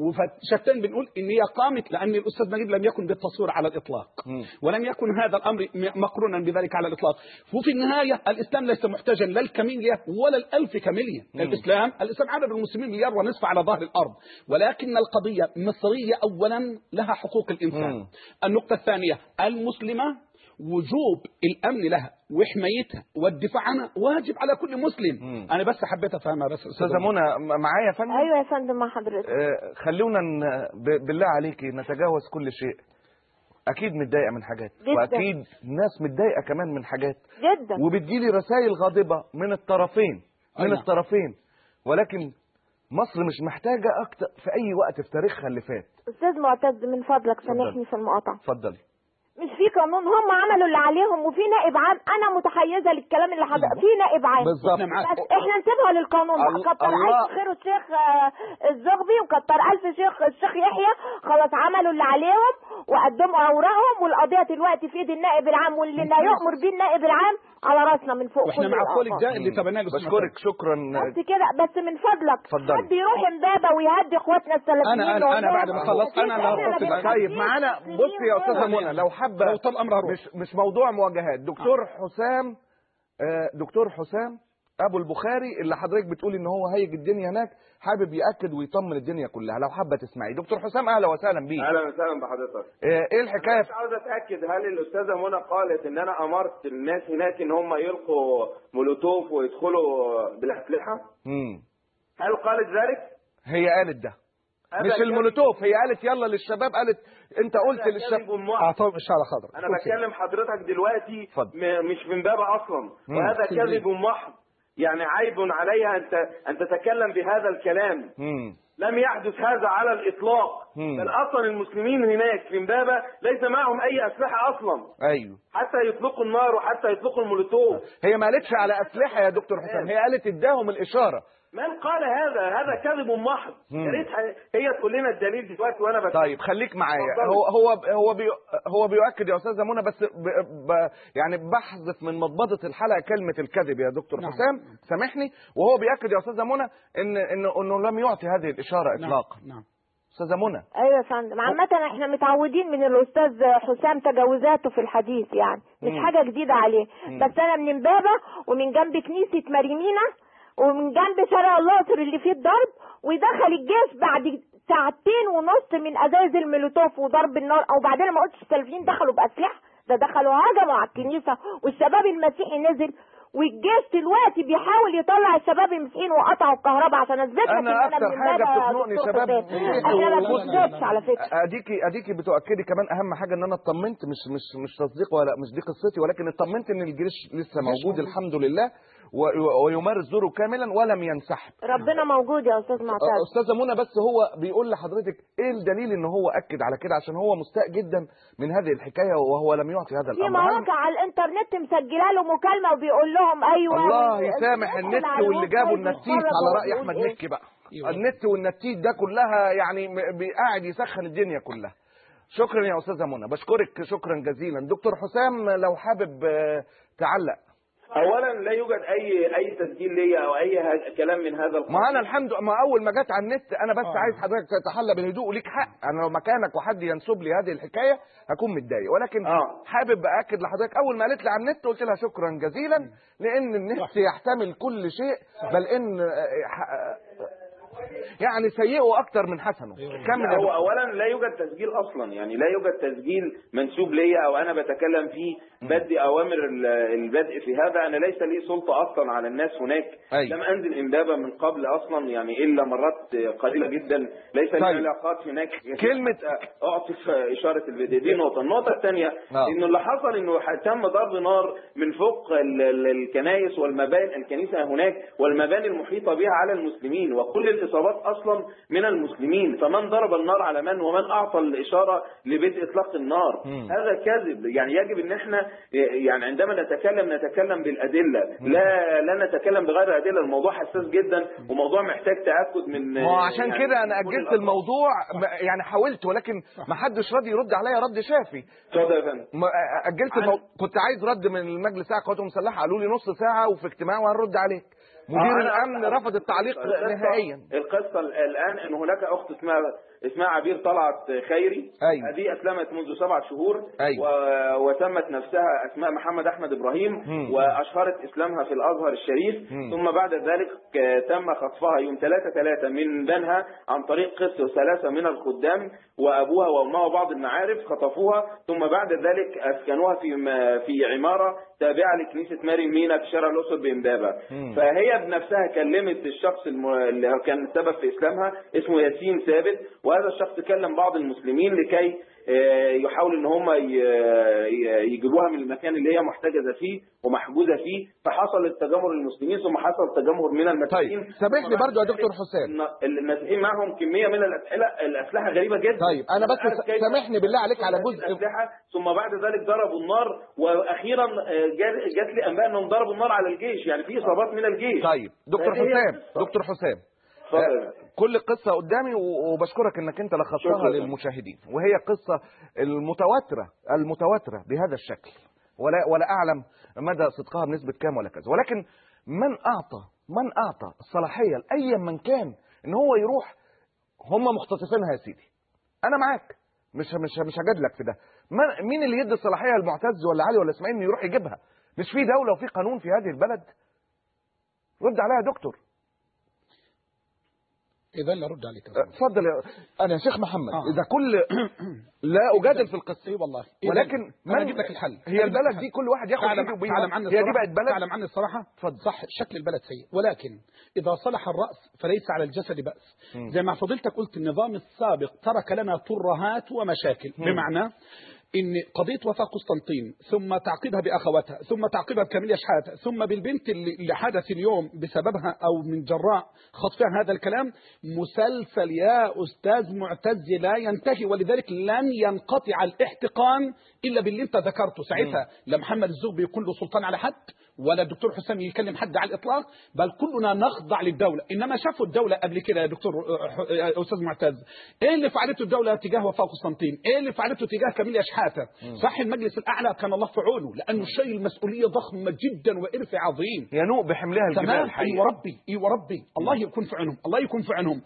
وشتان بنقول ان هي قامت لان الاستاذ نجيب لم يكن بالتصوير على الاطلاق مم. ولم يكن هذا الامر م- مقرونا بذلك على الاطلاق وفي النهايه الاسلام ليس محتاجا لا الكميليه ولا الالف كميليه الاسلام الاسلام عدد المسلمين مليار ونصف على ظهر الارض ولكن القضيه مصريه اولا لها حقوق الانسان مم. النقطه الثانيه المسلمه وجوب الامن لها وحمايتها والدفاع عنها واجب على كل مسلم مم. انا بس حبيت افهمها بس استاذه منى م- معايا يا فندم ايوه يا فندم مع حضرتك آه، خلونا ن- ب- بالله عليكي نتجاوز كل شيء اكيد متضايقه من حاجات جداً. واكيد ناس متضايقه كمان من حاجات جدا وبتجيلي رسائل غاضبه من الطرفين من أي نعم. الطرفين ولكن مصر مش محتاجه اكتر في اي وقت في تاريخها اللي فات استاذ معتز من فضلك سامحني في المقاطعه اتفضلي مش في قانون هم عملوا اللي عليهم وفي نائب عام انا متحيزه للكلام اللي حضرتك في نائب عام بالظبط إحنا معاك. بس احنا نسيبها للقانون ال- بقى كتر الله- الف خير الشيخ آه، الزغبي وكتر الف شيخ الشيخ يحيى خلاص عملوا اللي عليهم وقدموا اوراقهم والقضيه دلوقتي في ايد النائب العام واللي لا يؤمر به النائب العام على راسنا من فوق واحنا كل مع كل الآفاق. الجاء اللي تبناه الأستاذ بشكرك شكرا بس كده بس من فضلك اتفضلي. حد يروح امبابه ويهدي اخواتنا السلفيين أنا- أنا- أنا بعد ما أخلص، أنا اللي إحنا هتصل ما بقى. طيب بنحكيش معانا مسلمين بصي يا استاذه غير. منى لو حابه لو طال الأمر هروح. مش مش موضوع مواجهات دكتور حسام آه، دكتور حسام ابو البخاري اللي حضرتك بتقولي ان هو هيج الدنيا هناك حابب ياكد ويطمن الدنيا كلها لو حابه تسمعي دكتور حسام اهلا وسهلا بيك اهلا وسهلا بحضرتك آه، ايه الحكايه بس عاوز اتاكد هل الاستاذه منى قالت ان انا امرت الناس هناك ان هم يلقوا مولوتوف ويدخلوا بالاسلحه مم. هل قالت ذلك هي قالت ده هذا مش كذب- المولوتوف هي قالت يلا للشباب قالت انت قلت هذا للشباب كذب محض. اعطوهم اشاره خضراء انا بكلم حضرتك دلوقتي اتفضل. م- مش من باب اصلا مم. وهذا اسكندرية. كذب محض يعني عيب عليها ان ت- ان تتكلم بهذا الكلام مم. لم يحدث هذا على الاطلاق مم. بل اصلا المسلمين هناك في امبابه ليس معهم اي اسلحه اصلا ايوه حتى يطلقوا النار وحتى يطلقوا المولوتوف هي ما قالتش على اسلحه يا دكتور حسام هي قالت اداهم الاشاره من قال هذا هذا كذب محض مم. يا ريت ح- هي تقول لنا الدليل دلوقتي وانا بس طيب خليك معايا اتفضلي. هو هو هو بي هو بيؤكد يا استاذه منى بس ب ب يعني بحذف من مضبضه الحلقه كلمه الكذب يا دكتور نعم. حسام سامحني وهو بيؤكد يا استاذه منى ان انه انه لم يعطي هذه الاشاره نعم اطلاقا نعم استاذه منى ايوه يا فندم عامة احنا متعودين من الاستاذ حسام تجاوزاته في الحديث يعني مش مم. حاجة جديدة عليه مم. بس انا من امبابة ومن جنب كنيسة مريمينا ومن جنب شارع الاقصر اللي فيه الضرب ودخل الجيش بعد ساعتين ونص من ازاز المولوتوف وضرب النار او بعدين ما قلتش السلفيين دخلوا باسلحه ده دخلوا هجموا على الكنيسه والشباب المسيحي نزل والجيش دلوقتي بيحاول يطلع الشباب المسيحيين وقطعوا الكهرباء عشان اثبت لك ان أنا انا أكتر من حاجة امبابة يا بتخنقني دكتور شباب حسام. مسيحي انا ما لا، لا، لا، لا، بكذبش على فكره اديكي اديكي بتؤكدي كمان اهم حاجه ان انا اطمنت مش مش مش تصديق ولا مش دي قصتي ولكن اطمنت ان الجيش لسه موجود الحمد لله و- ويمارس دوره كاملا ولم ينسحب ربنا موجود يا استاذ معتز استاذه منى بس هو بيقول لحضرتك ايه الدليل ان هو اكد على كده عشان هو مستاء جدا من هذه الحكايه وهو لم يعطي هذا في الامر هل- مواقع على الانترنت مسجله له مكالمه وبيقول لهم ايوه الله وال- يسامح ادخل النت على واللي الويب جابوا سايت النتيت واتفرج على هو راي بيقول احمد إيه. مكي بقى أيوة. النت والنتيت ده كلها يعني م- بي- قاعد يسخن الدنيا كلها شكرا يا استاذه منى بشكرك شكرا جزيلا دكتور حسام لو حابب آه، تعلق اولا لا يوجد اي اي تسجيل ليا او اي ه- كلام من هذا القبيل ما انا الحمد ما اول ما جت على النت انا بس آه. عايز حضرتك تتحلى بالهدوء وليك حق انا لو مكانك وحد ينسب لي هذه الحكايه هكون متضايق ولكن آه. حابب اكد لحضرتك اول ما قالت لي على النت قلت لها شكرا جزيلا لان النت صح. يحتمل كل شيء بل ان آه، ح- يعني سيئه اكتر من حسنه كمل لا يا هو دكتور. اولا لا يوجد تسجيل اصلا يعني لا يوجد تسجيل منسوب ليا او انا بتكلم فيه بدي اوامر ال- البدء في هذا انا ليس لي سلطه اصلا على الناس هناك أي. لم انزل امبابه من قبل اصلا يعني الا مرات قليله جدا ليس لي طيب. علاقات هناك كلمة- اعطف اشاره البدء دي نقطه النقطه الثانيه آه. انه اللي حصل انه تم ضرب نار من فوق ال- ال- الكنائس والمباني الكنيسه هناك والمباني المحيطه بها على المسلمين وكل الاصابات اصلا من المسلمين فمن ضرب النار على من ومن اعطى الاشاره لبدء اطلاق النار مم. هذا كذب يعني يجب ان احنا يعني عندما نتكلم نتكلم بالادله لا لا نتكلم بغير ادله الموضوع حساس جدا وموضوع محتاج تاكد من ما هو عشان يعني كده انا من كل اجلت الأطراف. الموضوع م- يعني حاولت ولكن ما حدش راضي يرد عليا رد شافي اتفضل يا فندم ما- اجلت الموضوع كنت عايز رد من المجلس ساعه قوات مسلحه قالوا لي نص ساعه وفي اجتماع وهنرد عليك مدير آه، أنا- الامن رفض التعليق القصة- نهائيا القصة الآن أن هناك أخت اسمها اسمها عبير طلعت خيري أيوة. هذه أسلمت منذ سبعة شهور أيوة. و... وسمت نفسها أسماء محمد أحمد إبراهيم مم. وأشهرت إسلامها في الأزهر الشريف مم. ثم بعد ذلك ك- تم خطفها يوم 3 3 من بنها عن طريق قس وثلاثة من الخدام وأبوها وأمها وبعض المعارف خطفوها ثم بعد ذلك أسكنوها في م- في عمارة تابعة لكنيسة ماري مينا في شارع الأقصر بإمبابة مم. فهي بنفسها كلمت الشخص الم... اللي كان السبب في اسلامها اسمه ياسين ثابت وهذا الشخص كلم بعض المسلمين لكي آه، يحاول ان هم ي- ي- يجيبوها من المكان اللي هي محتجزه فيه ومحجوزه فيه فحصل التجمهر للمسلمين ثم حصل تجمهر من المسيحيين طيب سامحني ثم بعد برضو يا ذلك دكتور حسام الن- المسيحيين معهم كميه من الاسلحه الاسلحه غريبه جدا طيب، أنا بس عارف كيف- سامحني بالله عليك على جزء- الاسلحه ثم بعد ذلك ضربوا النار واخيرا آه، جا- جات لي انباء انهم ضربوا النار على الجيش يعني في اصابات من الجيش طيب دكتور هذه هي حسام القصة. دكتور حسام اتفضل. آه، كل قصة قدامي و- وبشكرك انك انت لخصتها شكراً. للمشاهدين وهي قصة المتواترة المتواترة بهذا الشكل ولا ولا اعلم مدى صدقها بنسبة كام ولا كذا ولكن من اعطى من اعطى الصلاحية لاي من كان ان هو يروح هم مختطفينها يا سيدي انا معاك مش مش مش هجادلك في ده من- مين اللي يدي الصلاحية لمعتز ولا علي ولا اسماعيل انه يروح يجيبها مش في دولة وفي قانون في هذه البلد رد عليها يا دكتور اذا لا رد عليك يا أستاذ. اتفضل يا انا يا شيخ محمد آه. اذا كل لا اجادل في القصه اي والله إذن ولكن انا من- اجيب لك الحل هي البلد دي كل واحد ياخد تعلم ايده بيها تعلم عني هي دي الصراحة بقت بلد تعلم عني الصراحة اتفضل. صح شكل البلد سيء ولكن إذا صلح الرأس فليس على الجسد بأس مم. زي ما فضلتك قلت النظام السابق ترك لنا ترهات ومشاكل مم. بمعنى ان قضيه وفاة قسطنطين ثم تعقيبها باخواتها ثم تعقيبها بكاميليا شحاته ثم بالبنت اللي اللي حدث اليوم بسببها او من جراء خطفها هذا الكلام مسلسل يا استاذ معتز لا ينتهي ولذلك لن ينقطع الاحتقان الا باللي انت ذكرته ساعتها لا محمد الزغبي يكون له سلطان على حد ولا الدكتور حسام يكلم حد على الاطلاق بل كلنا نخضع للدوله انما شافوا الدوله قبل كده يا دكتور أه، ح- يا استاذ معتز ايه اللي فعلته الدوله تجاه وفاء قسطنطين ايه اللي فعلته تجاه كاميليا شحاته صح المجلس الاعلى كان الله في عونه لانه شيء المسؤوليه ضخمه جدا وارث عظيم ينوء بحملها الجبال تمام اي الحقيقه وربي اي وربي الله يكون في عونهم الله يكون في عونهم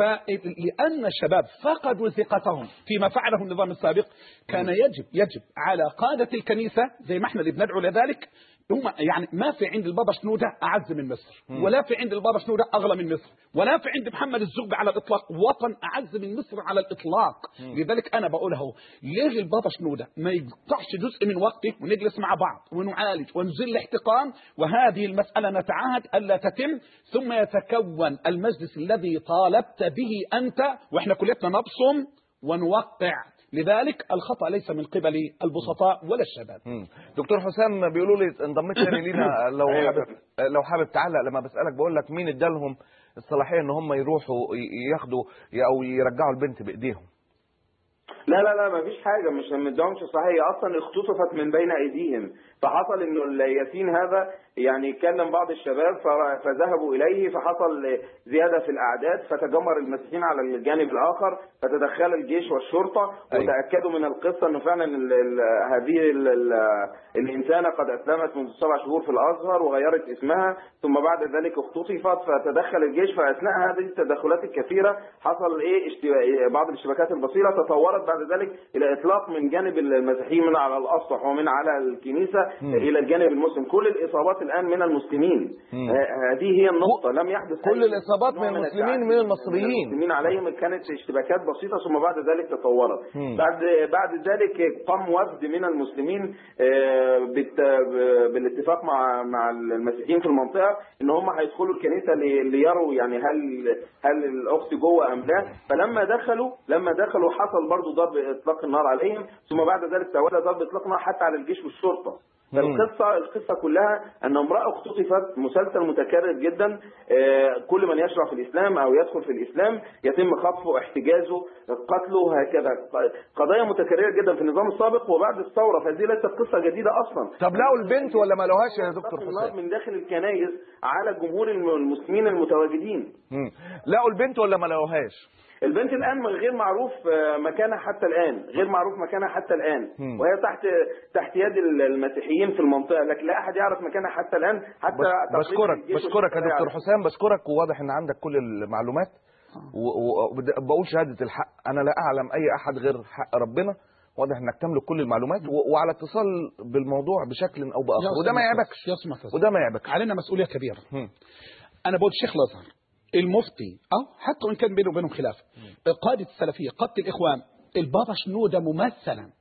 فلان الشباب فقدوا ثقتهم فيما فعله النظام السابق كان يجب يجب على قاده الكنيسه زي ما احنا اللي بندعو لذلك هم يعني ما في عند البابا شنوده اعز من مصر ولا في عند البابا شنوده اغلى من مصر ولا في عند محمد الزغبي على الاطلاق وطن اعز من مصر على الاطلاق لذلك انا بقول اهو ليه البابا شنوده ما يقطعش جزء من وقته ونجلس مع بعض ونعالج ونزيل الاحتقان وهذه المساله نتعاهد الا تتم ثم يتكون المجلس الذي طالبت به انت واحنا كلنا نبصم ونوقع لذلك الخطا ليس من قبل البسطاء ولا الشباب مم. دكتور حسام بيقولوا لي انضميت تاني لينا لو أيوة. حابب لو حابب تعلق لما بسالك بقول لك مين ادالهم الصلاحيه ان هم يروحوا ي- ياخدوا او يرجعوا البنت بايديهم لا لا لا ما فيش حاجة مش مدهمش صحيح أصلا اختطفت من بين أيديهم فحصل إنه الياسين هذا يعني كلم بعض الشباب ف- فذهبوا إليه فحصل زيادة في الأعداد فتجمر المسيحيين على الجانب الآخر فتدخل الجيش والشرطة أيوة. وتأكدوا من القصة إنه فعلا ال ال هذه ال ال الإنسانة قد أسلمت منذ سبع شهور في الأزهر وغيرت اسمها ثم بعد ذلك اختطفت فتدخل الجيش فأثناء هذه التدخلات الكثيرة حصل إيه اشتبا- بعض الاشتباكات البسيطة تطورت تطورت بعد ذلك الى اطلاق من جانب المسيحيين من على الاسطح ومن على الكنيسه الى الجانب المسلم كل الاصابات الان من المسلمين مم. آه، هذه هي النقطه لم يحدث كل أي الإصابات نوع من المسلمين التعدي من المصريين. المسلمين عليهم كانت اشتباكات بسيطه ثم بعد ذلك تطورت مم. بعد بعد ذلك قام وفد من المسلمين آه، بالت- ب- بالاتفاق مع مع المسيحيين في المنطقه ان هم هيدخلوا الكنيسه لي- ليروا يعني هل هل الاخت جوه ام لا فلما دخلوا لما دخلوا حصل برضو ضرب اطلاق النار عليهم ثم بعد ذلك تولى ضرب اطلاق النار حتى على الجيش والشرطه مم. فالقصه القصه كلها ان امراه اختطفت مسلسل متكرر جدا آه، كل من يشرع في الاسلام او يدخل في الاسلام يتم خطفه احتجازه قتله هكذا قضايا متكرره جدا في النظام السابق وبعد الثوره فهذه ليست قصه جديده اصلا طب لقوا البنت ولا ما لقوهاش يا دكتور اطلاق النار حسين من داخل الكنائس على جمهور الم- المسلمين المتواجدين مم. لقوا البنت ولا ما لقوهاش البنت الان غير معروف آه، مكانها حتى الان غير معروف مكانها حتى الان مم. وهي تحت تحت يد المسيحيين في المنطقه لكن لا احد يعرف مكانها حتى الان حتى بس- تقريباً بشكرك الجيش بشكرك يا والشرطة دكتور يعرف. حسام بشكرك وواضح ان عندك كل المعلومات وبقول شهاده الحق انا لا اعلم اي احد غير حق ربنا واضح انك تملك كل المعلومات و- وعلى اتصال بالموضوع بشكل او باخر وده ما يعيبكش يا سمعت وده ما يعيبكش علينا مسؤوليه كبيره مم. انا بقول شيخ الازهر المفتي او حتى وان كان بينه وبينهم خلاف قاده السلفيه قاده الاخوان البابا شنوده ممثلا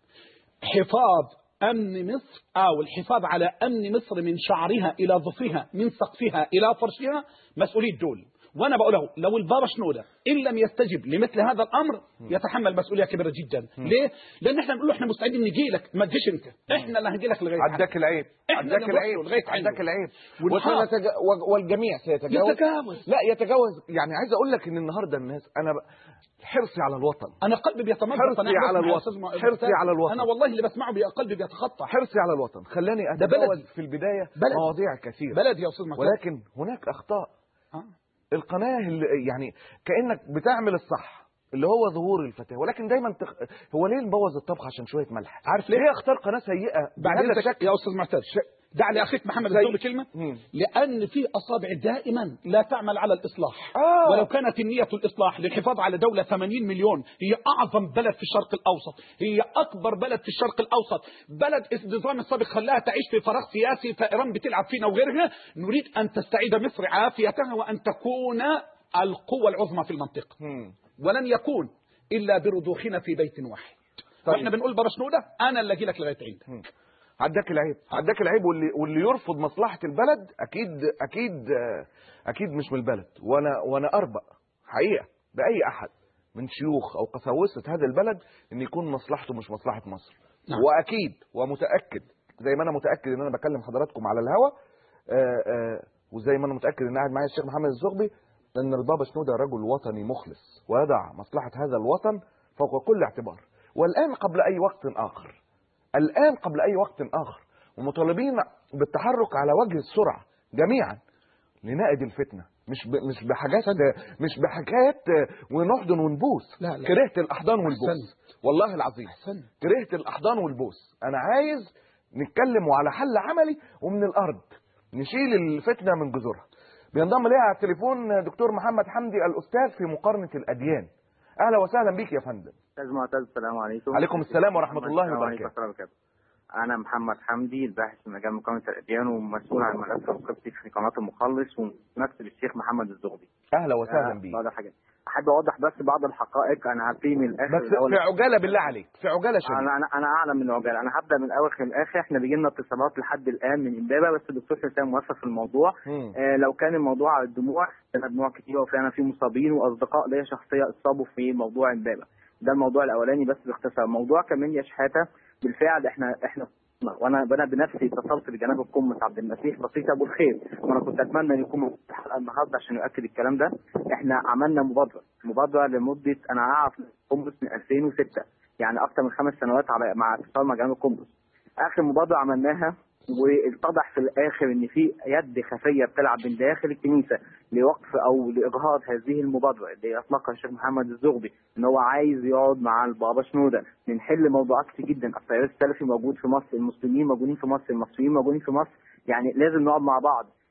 حفاظ امن مصر او الحفاظ على امن مصر من شعرها الى ظفرها من سقفها الى فرشها مسؤوليه دول وانا بقول له لو البابا شنوده ان لم يستجب لمثل هذا الامر يتحمل مسؤوليه كبيره جدا ليه لان احنا بنقول له احنا مستعدين نجي لك ما تجيش انت احنا اللي هنجي لك لغايه عداك العيب إحنا عداك اللي العيب نوصل لغاية عنده. عداك العيب والحق. وسنتج... و- والجميع سيتجاوز يتجاوز. لا يتجاوز يعني عايز اقول لك ان النهارده الناس انا ب... حرصي على الوطن انا قلبي بيتمزق حرصي أنا على بسمع يا الوطن. أستاذ م- حرصي أستاذ. على الوطن. انا والله اللي بسمعه بي- قلبي بيتخطى حرصي على الوطن خلاني ده اتجاوز بلدي. في البدايه بلدي. مواضيع كثيره بلدي يا استاذ محمد ولكن هناك اخطاء آه. القناه اللي يعني كانك بتعمل الصح اللي هو ظهور الفتاه ولكن دايما تخ... هو ليه نبوظ الطبخ عشان شويه ملح عارف ليه اختار قناه سيئه بعدين بهذا تك... الشكل يا استاذ معتز دع لي اخيك محمد زي- الزوبي كلمه مم. لان في اصابع دائما لا تعمل على الاصلاح آه. ولو كانت النيه الاصلاح للحفاظ على دوله 80 مليون هي اعظم بلد في الشرق الاوسط هي اكبر بلد في الشرق الاوسط بلد النظام السابق خلاها تعيش في فراغ سياسي فايران بتلعب فينا وغيرها نريد ان تستعيد مصر عافيتها وان تكون القوه العظمى في المنطقه مم. ولن يكون الا برضوخنا في بيت واحد طيب. فاحنا بنقول بابا شنوده انا اللي اجي لك لغايه عندك عداك العيب عداك العيب واللي واللي يرفض مصلحه البلد اكيد اكيد آه، اكيد مش من البلد وانا وانا اربأ حقيقه باي احد من شيوخ او قساوسه هذا البلد ان يكون مصلحته مش مصلحه مصر نعم. واكيد ومتاكد زي ما انا متاكد ان انا بكلم حضراتكم على الهوا آه، آه، وزي ما انا متاكد ان قاعد معايا الشيخ محمد الزغبي ان البابا شنوده رجل وطني مخلص ويضع مصلحه هذا الوطن فوق كل اعتبار والان قبل اي وقت اخر الآن قبل أي وقت آخر ومطالبين بالتحرك على وجه السرعة جميعا لنائد الفتنة مش ب... مش بحاجات مش بحاجات ونحضن ونبوس لا، لا. كرهت الأحضان والبوس والله العظيم أحسنت. كرهت الأحضان والبوس أنا عايز نتكلم وعلى حل عملي ومن الأرض نشيل الفتنة من جذورها بينضم لي على التليفون دكتور محمد حمدي الأستاذ في مقارنة الأديان أهلا وسهلا بيك يا فندم استاذ معتز السلام عليكم عليكم السلام ورحمة محمد، الله السلام عليكم وبركاته. ورحمة الله وبركاته. انا محمد حمدي الباحث في مجال مقاومه الاديان ومسؤول عن الملف القبطي في قناه المخلص ومكتب الشيخ محمد الزغبي أهلا وسهلا آه، بيك بعض الحاجات احب اوضح بس بعض الحقائق انا هبتدي من الاخر بس الأول. في عجاله بالله عليك في عجاله شديده انا انا انا اعلم من العجال انا هبدا من الاول للاخر احنا بيجي لنا اتصالات لحد الان من امبابه بس الدكتور حسام موفق في الموضوع مم. آه لو كان الموضوع على الدموع كان دموع كتير وفعلا في مصابين واصدقاء ليا شخصيه اتصابوا في موضوع امبابه ده الموضوع الاولاني بس باختصار موضوع كمان يا شحاته بالفعل احنا احنا وانا انا بنفسي اتصلت بجناب القمص عبد المسيح بسيط ابو الخير وانا كنت اتمنى ان يكون موجود في الحلقه النهارده عشان يؤكد الكلام ده احنا عملنا مبادره مبادره لمده انا اعرف القمص من 2006 يعني اكثر من خمس سنوات على مع اتصال مع جناب القمص اخر مبادره عملناها واتضح في الاخر ان في يد خفيه بتلعب من داخل الكنيسه لوقف او لاجهاض هذه المبادره اللي اطلقها الشيخ محمد الزغبي ان هو عايز يقعد مع البابا شنوده نحل موضوعات كتير جدا التيار السلفي موجود في مصر المسلمين موجودين في مصر المصريين موجودين في مصر يعني لازم نقعد مع بعض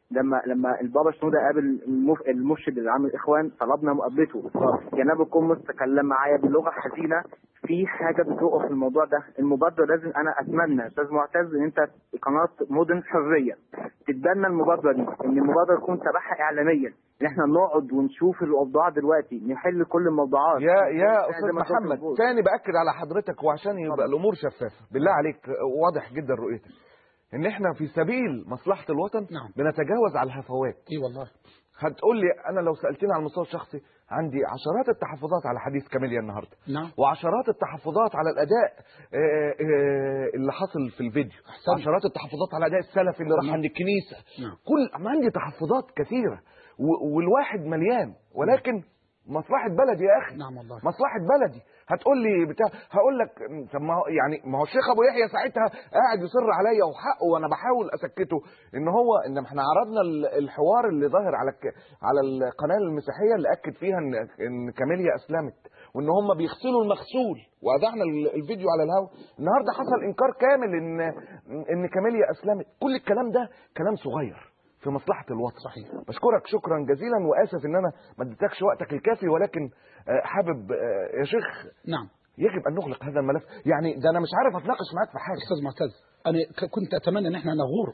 لما لما البابا شنودة قابل المف... المرشد اللي عامل الاخوان طلبنا مقابلته جناب القمص تكلم معايا بلغه حزينه في حاجه بتوقف في الموضوع ده المبادره لازم انا اتمنى استاذ معتز ان انت قناه مدن حريه تتبنى المبادره دي ان المبادره تكون تبعها اعلاميا ان احنا نقعد ونشوف الاوضاع دلوقتي نحل كل الموضوعات يا يا زي استاذ ما قلت محمد مظبوط. تاني باكد على حضرتك وعشان يبقى اتفضل. الامور شفافه بالله عليك واضح جدا رؤيتك ان احنا في سبيل مصلحه الوطن نعم. بنتجاوز على الهفوات اي والله هتقول لي انا لو سالتني على المستوى الشخصي عندي عشرات التحفظات على حديث كاميليا النهارده نعم وعشرات التحفظات على الاداء آه، آه، اللي حصل في الفيديو أحسنت. عشرات التحفظات على الاداء السلفي اللي راح نعم. عند الكنيسه نعم. كل ما عندي تحفظات كثيره و- والواحد مليان ولكن مصلحه بلدي يا اخي نعم والله مصلحه بلدي هتقول لي بتاع هقول لك م، طب ما هو يعني ما هو الشيخ ابو يحيى ساعتها قاعد يصر عليا وحقه وانا بحاول اسكته ان هو ان احنا عرضنا ال- الحوار اللي ظاهر على الك... على القناه المسيحيه اللي اكد فيها ان ان كاميليا اسلمت وان هم بيغسلوا المغسول واذعنا ال- الفيديو على الهواء النهارده حصل انكار كامل ان ان كاميليا اسلمت كل الكلام ده كلام صغير في مصلحه الوطن صحيح بشكرك شكرا جزيلا واسف ان انا ما اديتكش وقتك الكافي ولكن آه، حابب آه، يا شيخ نعم يجب ان نغلق هذا الملف يعني ده انا مش عارف اتناقش معاك في حاجه استاذ معتز انا ك- كنت اتمنى ان احنا نغور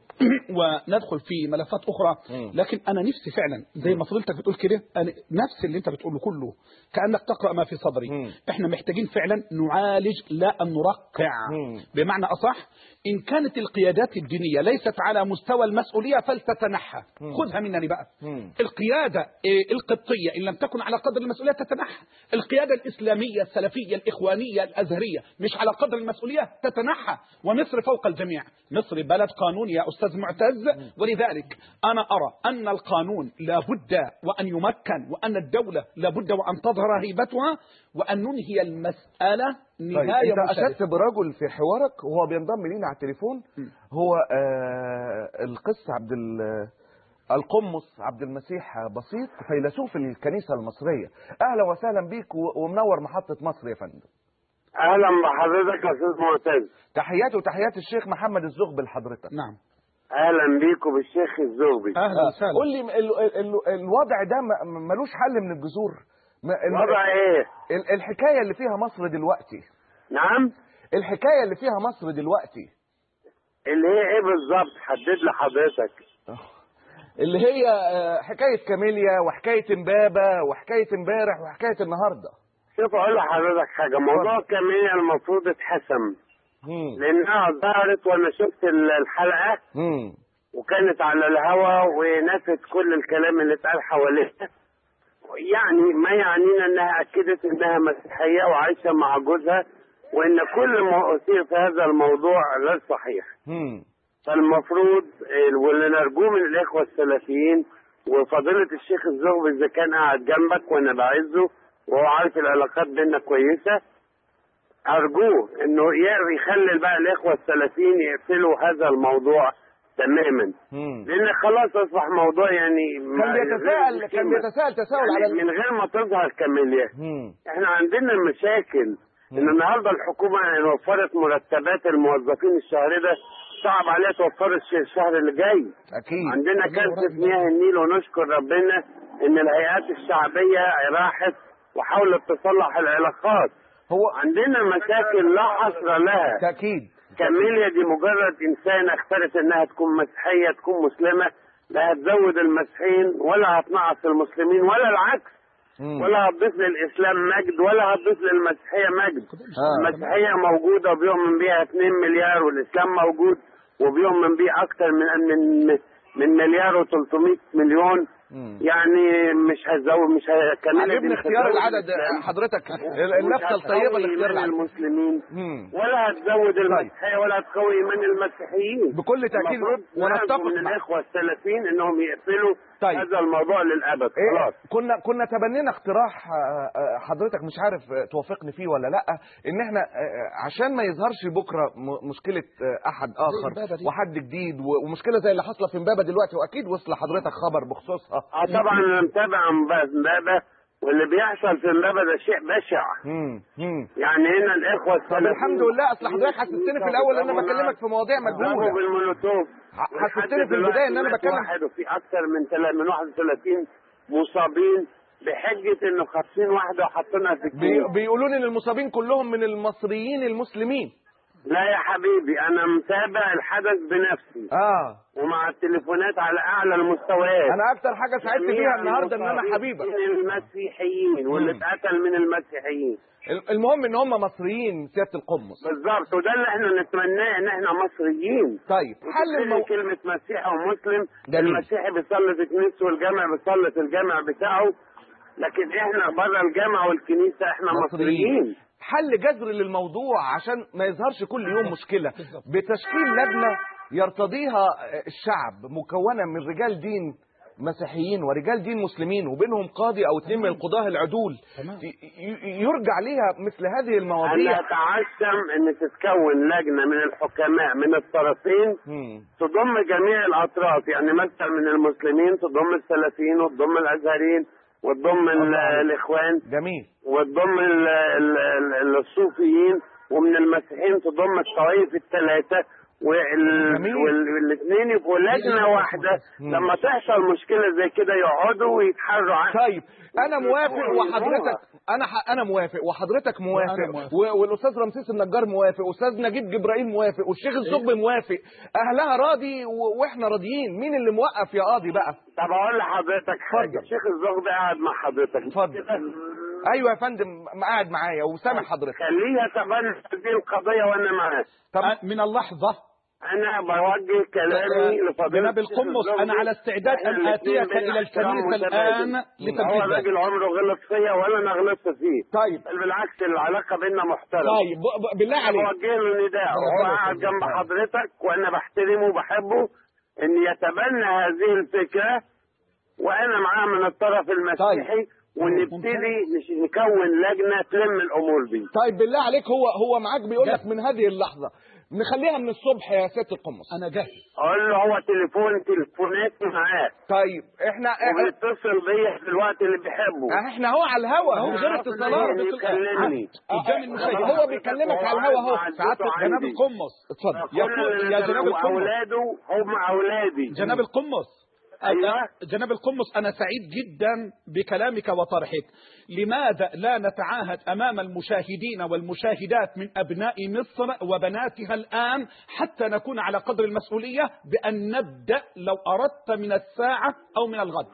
وندخل في ملفات اخرى مم. لكن انا نفسي فعلا زي ما فضلتك بتقول كده انا نفس اللي انت بتقوله كله كانك تقرا ما في صدري مم. احنا محتاجين فعلا نعالج لا ان نرقع مم. بمعنى اصح ان كانت القيادات الدينيه ليست على مستوى المسؤوليه فلتتنحى خذها منني بقى مم. القياده إيه، القبطيه ان لم تكن على قدر المسؤوليه تتنحى القياده الاسلاميه السلفيه الاخوانيه الازهريه مش على قدر المسؤوليه تتنحى ومصر فوق الجميع مصر بلد قانون يا استاذ معتز ولذلك انا ارى ان القانون لابد وان يمكن وان الدوله لابد وان تظهر هيبتها وان ننهي المساله طيب نهايه انت مشرفة. اشدت برجل في حوارك وهو بينضم لينا على التليفون هو آه القس عبد ال- القمص عبد المسيح بسيط فيلسوف الكنيسه المصريه اهلا وسهلا بيك و- ومنور محطه مصر يا فندم اهلا بحضرتك يا استاذ معتز تحياتي وتحيات الشيخ محمد الزغبي لحضرتك نعم اهلا بيكم بالشيخ الزوبي اهلا وسهلا قول لي ال- ال- ال- الوضع ده م- ملوش حل من الجذور م- الم- وضع ايه ال- الحكايه اللي فيها مصر دلوقتي نعم الحكايه اللي فيها مصر دلوقتي اللي هي ايه بالظبط حدد لي حضرتك اللي هي آه، حكايه كاميليا وحكايه امبابه وحكايه امبارح وحكايه النهارده شوف اقول لحضرتك حاجه موضوع كمية المفروض اتحسم مم. لانها ظهرت وانا شفت ال- الحلقه مم. وكانت على الهوا ونفت كل الكلام اللي اتقال حواليها يعني ما يعنينا انها اكدت انها مسيحيه وعايشه مع جوزها وان كل ما اثير في هذا الموضوع غير صحيح مم. فالمفروض آه، واللي نرجوه من الاخوه السلفيين وفضيله الشيخ الزغبي اذا كان قاعد جنبك وانا بعزه وهو عارف العلاقات بيننا كويسه ارجوه انه ي- يخلي بقى الاخوه السلفيين يقفلوا هذا الموضوع تماما مم. لان خلاص اصبح موضوع يعني كان ما- بيتساءل غير كان قيمة. بيتساءل تساؤل يعني على من غير ما تظهر كاميليا مم. احنا عندنا مشاكل ان النهارده الحكومه يعني وفرت مرتبات الموظفين الشهر ده صعب عليها توفر الش- الشهر اللي جاي اكيد عندنا كارثه مياه النيل ونشكر ربنا ان الهيئات الشعبيه راحت وحاولت تصلح العلاقات هو عندنا مشاكل لا حصر لها تاكيد كاميليا دي مجرد انسانه اختارت انها تكون مسيحيه تكون مسلمه لا هتزود المسيحيين ولا هتنقص المسلمين ولا العكس مم. ولا هتضيف للاسلام مجد ولا هتضيف للمسيحيه مجد آه. المسيحيه موجوده وبيؤمن بيها 2 مليار والاسلام موجود وبيؤمن بيه اكتر من من من مليار و300 مليون مم. يعني مش هزود مش ه- كاميليا دي عجبني مش اختيار هتزود العدد الإسلام. حضرتك مش اللفته الطيبه هتقوي لاختيار إيمان العدد المسلمين مم. ولا هتزود المسيحيه ولا هتقوي ايمان المسيحيين بكل تاكيد المفروض ونتفق نرجو من مع- الاخوه السلفيين انهم يقفلوا طيب. هذا الموضوع للابد إيه خلاص كنا كنا تبنينا اقتراح آه، آه، حضرتك مش عارف آه، توافقني فيه ولا لا ان احنا آه، عشان ما يظهرش بكره م- مشكله آه، احد اخر إمبابة دي. وحد جديد و- ومشكله زي اللي حاصله في امبابه دلوقتي واكيد وصل لحضرتك خبر بخصوصها اه طبعا انا متابع امبابه واللي بيحصل في امبابه ده شيء بشع مم. مم. يعني هنا الاخوه طب السلفيين الحمد لله اصل حضرتك حسستني في الاول ان انا بكلمك في مواضيع ضربوا مجهوله بالمولوتوف ح- حسستني في البدايه ان انا مات بتكلم واحد وفي اكثر من تلا- من 31 مصابين بحجه انه خاطفين واحده وحاطينها في بي... الكيس بيقولوا لي ان المصابين كلهم من المصريين المسلمين لا يا حبيبي انا متابع الحدث بنفسي اه ومع التليفونات على اعلى المستويات انا اكتر حاجه سعدت بيها النهارده ان انا حبيبك من المسيحيين واللي مم. اتقتل من المسيحيين المهم ان هم مصريين سياده القمص بالظبط وده اللي احنا نتمناه ان احنا مصريين طيب حل حل المو... كلمة مسيحي ومسلم جميل. المسيحي بيصلي في كنيسته والجامع بيصلي في الجامع بتاعه لكن احنا بره الجامع والكنيسة احنا مصريين. مصريين حل جذري للموضوع عشان ما يظهرش كل يوم مشكله بتشكيل لجنه يرتضيها الشعب مكونه من رجال دين مسيحيين ورجال دين مسلمين وبينهم قاضي او اتنين من القضاه العدول تمام. ي- ي- يرجع ليها مثل هذه انا المواضيع اتعشم ان تتكون لجنة من الحكماء من الطرفين مم. تضم جميع الاطراف يعني مثلا من المسلمين تضم السلفيين وتضم الازهريين وتضم ال- الله. الاخوان جميل وتضم ال- ال- ال- الصوفيين ومن المسيحيين تضم الطوائف الثلاثة جميل. والاثنين يبقوا لجنة واحدة مم. لما تحصل مشكلة زي كده يقعدوا ويتحروا عنها طيب انا موافق وحضرتك انا ح... انا موافق وحضرتك وأنا موافق موافق. و... والاستاذ رمسيس النجار موافق واستاذ نجيب جبرائيل موافق والشيخ الزغبي موافق اهلها راضي و... واحنا راضيين مين اللي موقف يا قاضي بقى طب اقول لحضرتك حاجة اتفضل. الشيخ الزغبي قاعد مع حضرتك اتفضل. كده ايوه يا فندم قاعد معايا وسامع حضرتك خليه يتبنى هذه القضية وانا معاه طب من اللحظة انا بوجه كلامي لفضيلة جناب الشيخ القمص الزغبي. أنا على استعداد إحنا أن الاتنين آتيك بينا إلى احترام الكنيسة متبادل. الآن هو لتنفيذ ذلك راجل عمره غلط فيا ولا انا غلطت فيه طيب بل بالعكس العلاقة بيننا محترمة طيب ب... ب... بالله عليك بوجه له نداء وهو قاعد جنب حضرتك وانا بحترمه وبحبه ان يتبنى هذه الفكره وانا معاه من الطرف المسيحي ونبتدي نش- نكون لجنه تلم الامور دي طيب بالله عليك هو هو معاك بيقول لك من هذه اللحظه نخليها من الصبح يا سياده القمص أنا جاهز اقول له هو تليفون تليفوناتي معاه طيب احنا وبيتصل بيا في الوقت اللي بيحبه احنا هو على الهوا هو غير اتصالات يكلمني قدام المشاهد. هو بيكلمك على الهوا اهو ساعات جناب القمص اتفضل يقول يا جناب القمص اولاده هم اولادي جناب القمص أيوة. أنا- جناب القمص أنا سعيد جدا بكلامك وطرحك لماذا لا نتعاهد أمام المشاهدين والمشاهدات من أبناء مصر وبناتها الآن حتى نكون على قدر المسؤولية بأن نبدأ لو أردت من الساعة أو من الغد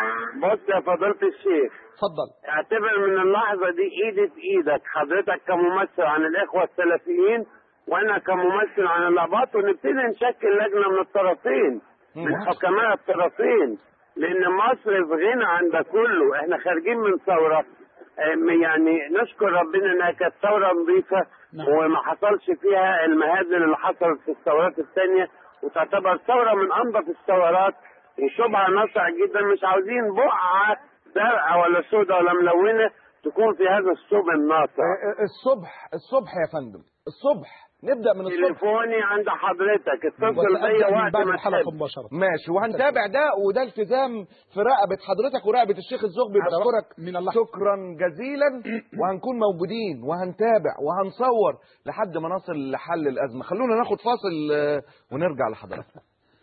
بص يا فضيله الشيخ تفضل اعتبر من اللحظة دي ايدي في ايدك حضرتك كممثل عن الاخوة السلفيين وانا كممثل عن الاباط ونبتدي نشكل لجنة من الطرفين من حكماء الطرفين لان مصر في غنى عن ده كله احنا خارجين من ثورة ام يعني نشكر ربنا انها كانت ثورة نظيفة نعم. وما حصلش فيها المهازل اللي حصلت في الثورات الثانية وتعتبر ثورة من انظف الثورات وشبهة ناصع جدا مش عاوزين بقعة زرقاء ولا سوداء ولا ملونة تكون في هذا الثوب الناصع الصبح الصبح يا فندم الصبح نبدا من الصبح تليفوني عند حضرتك اتصل بيا وسأبدأ من وقت بعد ما الحلقة تحب مباشرة ماشي وهنتابع ده وده التزام في رقبه حضرتك ورقبه الشيخ الزغبي على بشكرك رأس- من اللحظة. شكرا جزيلا وهنكون موجودين وهنتابع وهنصور لحد ما نصل لحل الازمه خلونا ناخد فاصل آه، ونرجع لحضراتكم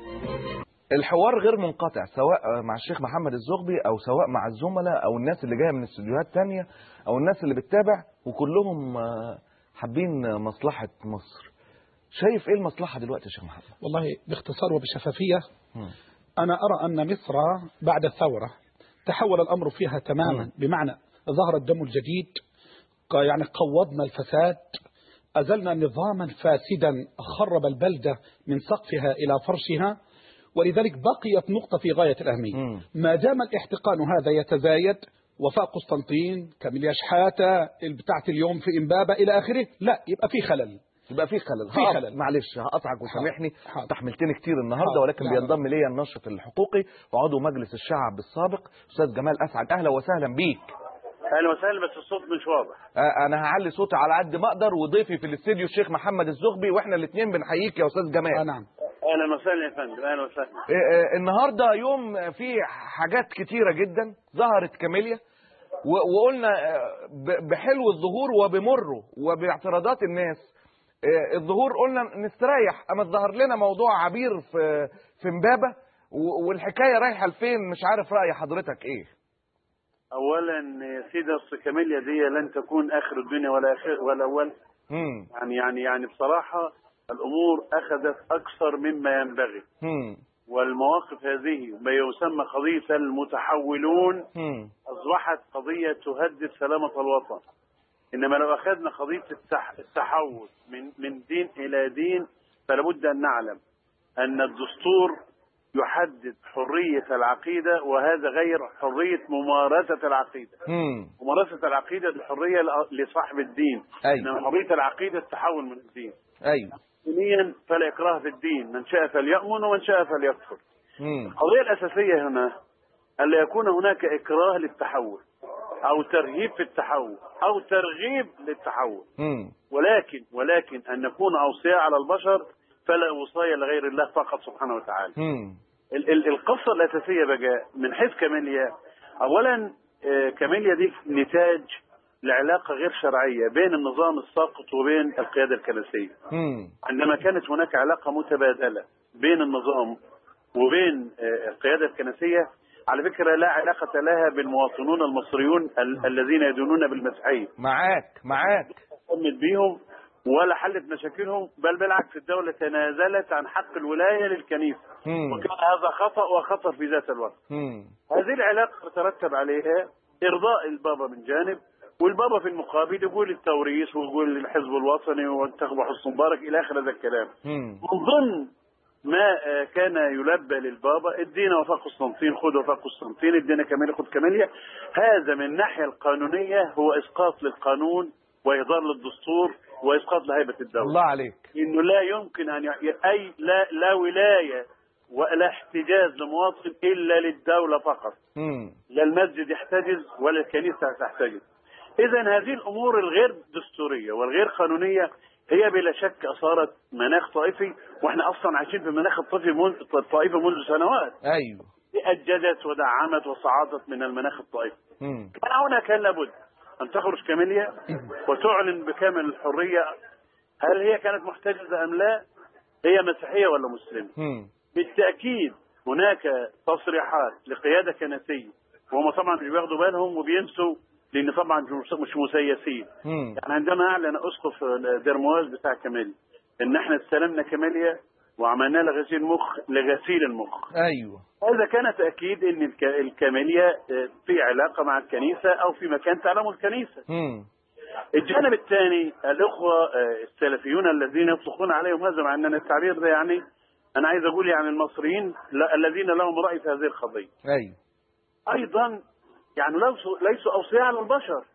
الحوار غير منقطع سواء مع الشيخ محمد الزغبي او سواء مع الزملاء او الناس اللي جايه من استوديوهات تانية او الناس اللي بتتابع وكلهم آه، حابين مصلحه مصر شايف ايه المصلحه دلوقتي يا شيخ محمد والله باختصار وبشفافية مم. أنا أرى أن مصر بعد الثورة تحول الأمر فيها تماما بمعنى ظهر الدم الجديد ق- يعني قوضنا الفساد أزلنا نظاما فاسدا خرب البلدة من سقفها إلى فرشها ولذلك بقيت نقطة في غاية الأهمية مم. ما دام الاحتقان هذا يتزايد وفاء قسطنطين كاميليا شحاتة بتاعت اليوم في إمبابة إلى آخره لا يبقى في خلل يبقى في خلل في هقف- خلل. معلش هقطعك وسامحني حاضر. استحملتني كتير النهارده حاضر. ولكن لا، بينضم لي الناشط الحقوقي وعضو مجلس الشعب السابق استاذ جمال اسعد اهلا وسهلا بيك اهلا وسهلا بس الصوت مش واضح آه، انا هعلي صوتي على قد ما اقدر وضيفي في الاستديو الشيخ محمد الزغبي واحنا الاثنين بنحييك يا استاذ آه جمال نعم اهلا وسهلا يا فندم اهلا وسهلا آه، آه، النهارده يوم فيه حاجات كتيره جدا ظهرت كاميليا و- وقلنا آه، ب- بحلو الظهور وبمره وباعتراضات الناس آه، الظهور قلنا نستريح اما ظهر لنا موضوع عبير في في امبابه و- والحكايه رايحه لفين مش عارف راي حضرتك ايه اولا يا سيدي اصل كاميليا دي لن تكون اخر الدنيا ولا اخر ولا اول هم يعني يعني يعني بصراحه الامور اخذت اكثر مما ينبغي هم والمواقف هذه ما يسمى قضيه المتحولون هم اصبحت قضيه تهدد سلامه الوطن انما لو اخذنا قضيه التح... التحول من من دين الى دين فلا بد ان نعلم ان الدستور يحدد حريه العقيده وهذا غير حريه ممارسه العقيده هم ممارسه العقيده دي حريه ل- لصاحب الدين أيوة. انما حريه العقيده التحول من الدين ايوه دينيا فلا اكراه في الدين من شاء فليؤمن ومن شاء فليكفر هم القضية الأساسية هنا ألا يكون هناك إكراه للتحول أو ترهيب في التحول أو ترغيب للتحول هم ولكن ولكن أن نكون أوصياء على البشر فلا وصاية لغير الله فقط سبحانه وتعالى هم ال- ال- القصة الأساسية بقى من حيث كاميليا أولا آه، كاميليا دي نتاج لعلاقة غير شرعية بين النظام الساقط وبين القيادة الكنسية هم عندما كانت هناك علاقة متبادلة بين النظام وبين آه، القيادة الكنسية على فكرة لا علاقة لها بالمواطنون المصريون ال- الذين يدينون بالمسيحية معاك معاك قمت بيهم ولا حلت مشاكلهم بل بالعكس الدولة تنازلت عن حق الولاية للكنيسة هم وكان هذا خطأ وخطر في ذات الوقت هم هذه العلاقة ترتب عليها إرضاء البابا من جانب والبابا في المقابل يقول التوريث ويقول الحزب الوطني وانتخبوا حسن مبارك إلى آخر هذا الكلام هم من ضمن ما آه، كان يلبى للبابا ادينا وفاء قسطنطين خذ وفاء قسطنطين ادينا كمالية خذ كمالية هذا من الناحية القانونية هو إسقاط للقانون وإهدار للدستور وإسقاط لهيبة الدولة الله عليك انه لا يمكن ان ي... اي لا لا ولايه ولا احتجاز لمواطن الا للدوله فقط هم لا المسجد يحتجز ولا الكنيسه تحتجز اذا هذه الامور الغير دستوريه والغير قانونيه هي بلا شك اثارت مناخ طائفي واحنا اصلا عايشين في مناخ الطائفي منذ الطائفه منذ سنوات ايوه أجدت ودعمت وصعدت من المناخ الطائفي هم كان هنا كان لابد أن تخرج كاميليا وتعلن بكامل الحرية هل هي كانت محتجزة أم لا هي مسيحية ولا مسلمة هم بالتأكيد هناك تصريحات لقيادة كنسية وهم طبعا مش بياخدوا بالهم وبينسوا لأن طبعا مش- مش مسيسين هم يعني عندما أعلن أسقف درمواز بتاع كاميليا إن احنا استلمنا كاميليا وعملنا لها غسيل مخ لغسيل المخ ايوه هذا كان تأكيد أن الك- الكاميليا آه، في علاقة مع الكنيسة أو في مكان تعلمه الكنيسة هم الجانب الثاني الأخوة آه، السلفيون الذين يطلقون عليهم هذا مع أن التعبير ده يعني أنا عايز أقول يعني المصريين لا- الذين لهم رأي في هذه القضية ايوه أيضا يعني ليسوا ليسوا أوصياء على البشر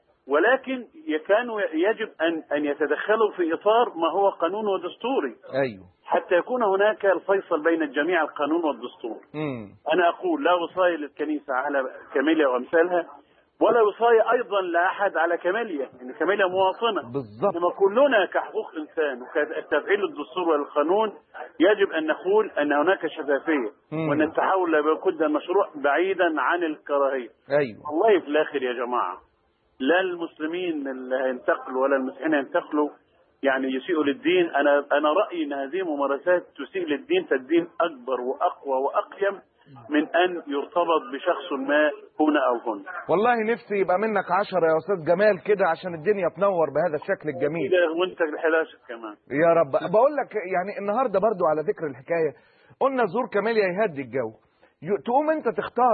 ولكن ي- كانوا يجب أن أن يتدخلوا في إطار ما هو قانون ودستوري ايوه حتى يكون هناك الفيصل بين الجميع القانون والدستور هم أنا أقول لا وصاية للكنيسة على كاميليا وأمثالها ولا وصاية أيضا لأحد على كاميليا إن كاميليا مواطنة بالظبط إنما كلنا كحقوق إنسان وكتفعيل الدستور والقانون يجب أن نقول أن هناك شفافية مم. وأن التحول لا بد المشروع بعيدا عن الكراهية ايوه والله في الآخر يا جماعة لا المسلمين اللي هينتقلوا ولا المسيحيين هينتقلوا يعني يسيئوا للدين أنا أنا رأيي أن هذه ممارسات تسيء للدين فالدين أكبر وأقوى وأقيم من أن يرتبط بشخص ما هنا أو هنا والله نفسي يبقى منك عشرة يا استاذ جمال كده عشان الدنيا تنور بهذا الشكل الجميل كده وأنت الحلاشة كمان يا رب بقول لك يعني النهارده برضو على ذكر الحكايه قلنا زور كاميليا يهدي الجو ي- تقوم انت تختار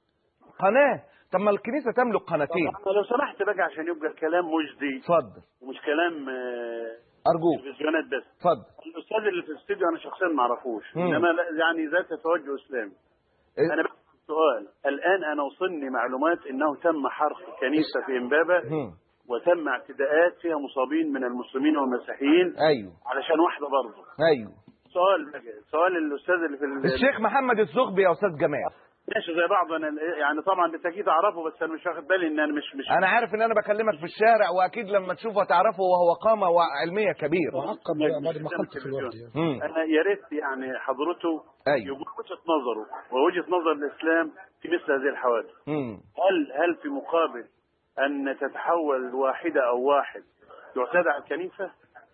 قناه طب ما الكنيسه تملك قناتين طب لو سمحت بقى عشان يبقى الكلام مجدي اتفضل ومش كلام آه، ارجوك تلفزيونات بس اتفضل الاستاذ اللي في الاستوديو انا شخصيا ما اعرفوش مم. انما لا- يعني ذات توجه اسلامي إيه؟ انا بس سؤال الان انا وصلني معلومات انه تم حرق كنيسه في امبابه هم. وتم اعتداءات فيها مصابين من المسلمين والمسيحيين ايوه علشان واحده برضه ايوه سؤال بقى سؤال الاستاذ اللي في ال- الشيخ محمد الزغبي يا استاذ جمال ماشي زي بعض انا يعني طبعا بالتاكيد اعرفه بس انا مش واخد بالي ان انا مش مش انا عارف ان انا بكلمك في الشارع واكيد لما تشوفه تعرفه وهو قامه علميه كبيره وعقب بعد ما خلت في الوقت يعني. مم. انا يا ريت يعني حضرته أيوة. يقول وجهه نظره ووجهه نظر الاسلام في مثل هذه الحوادث مم. هل هل في مقابل ان تتحول واحده او واحد يعتدى على الكنيسه؟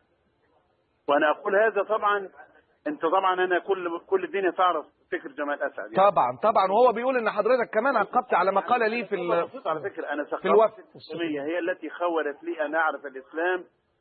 وانا اقول هذا طبعا انت طبعا انا كل كل الدنيا تعرف فكر جمال اسعد يعني. طبعا طبعا وهو بيقول ان حضرتك كمان عقبت على ما قال لي في ال... بسيط على فكره انا في الوقت. ثقافتي الاسلاميه هي التي خولت لي ان اعرف الاسلام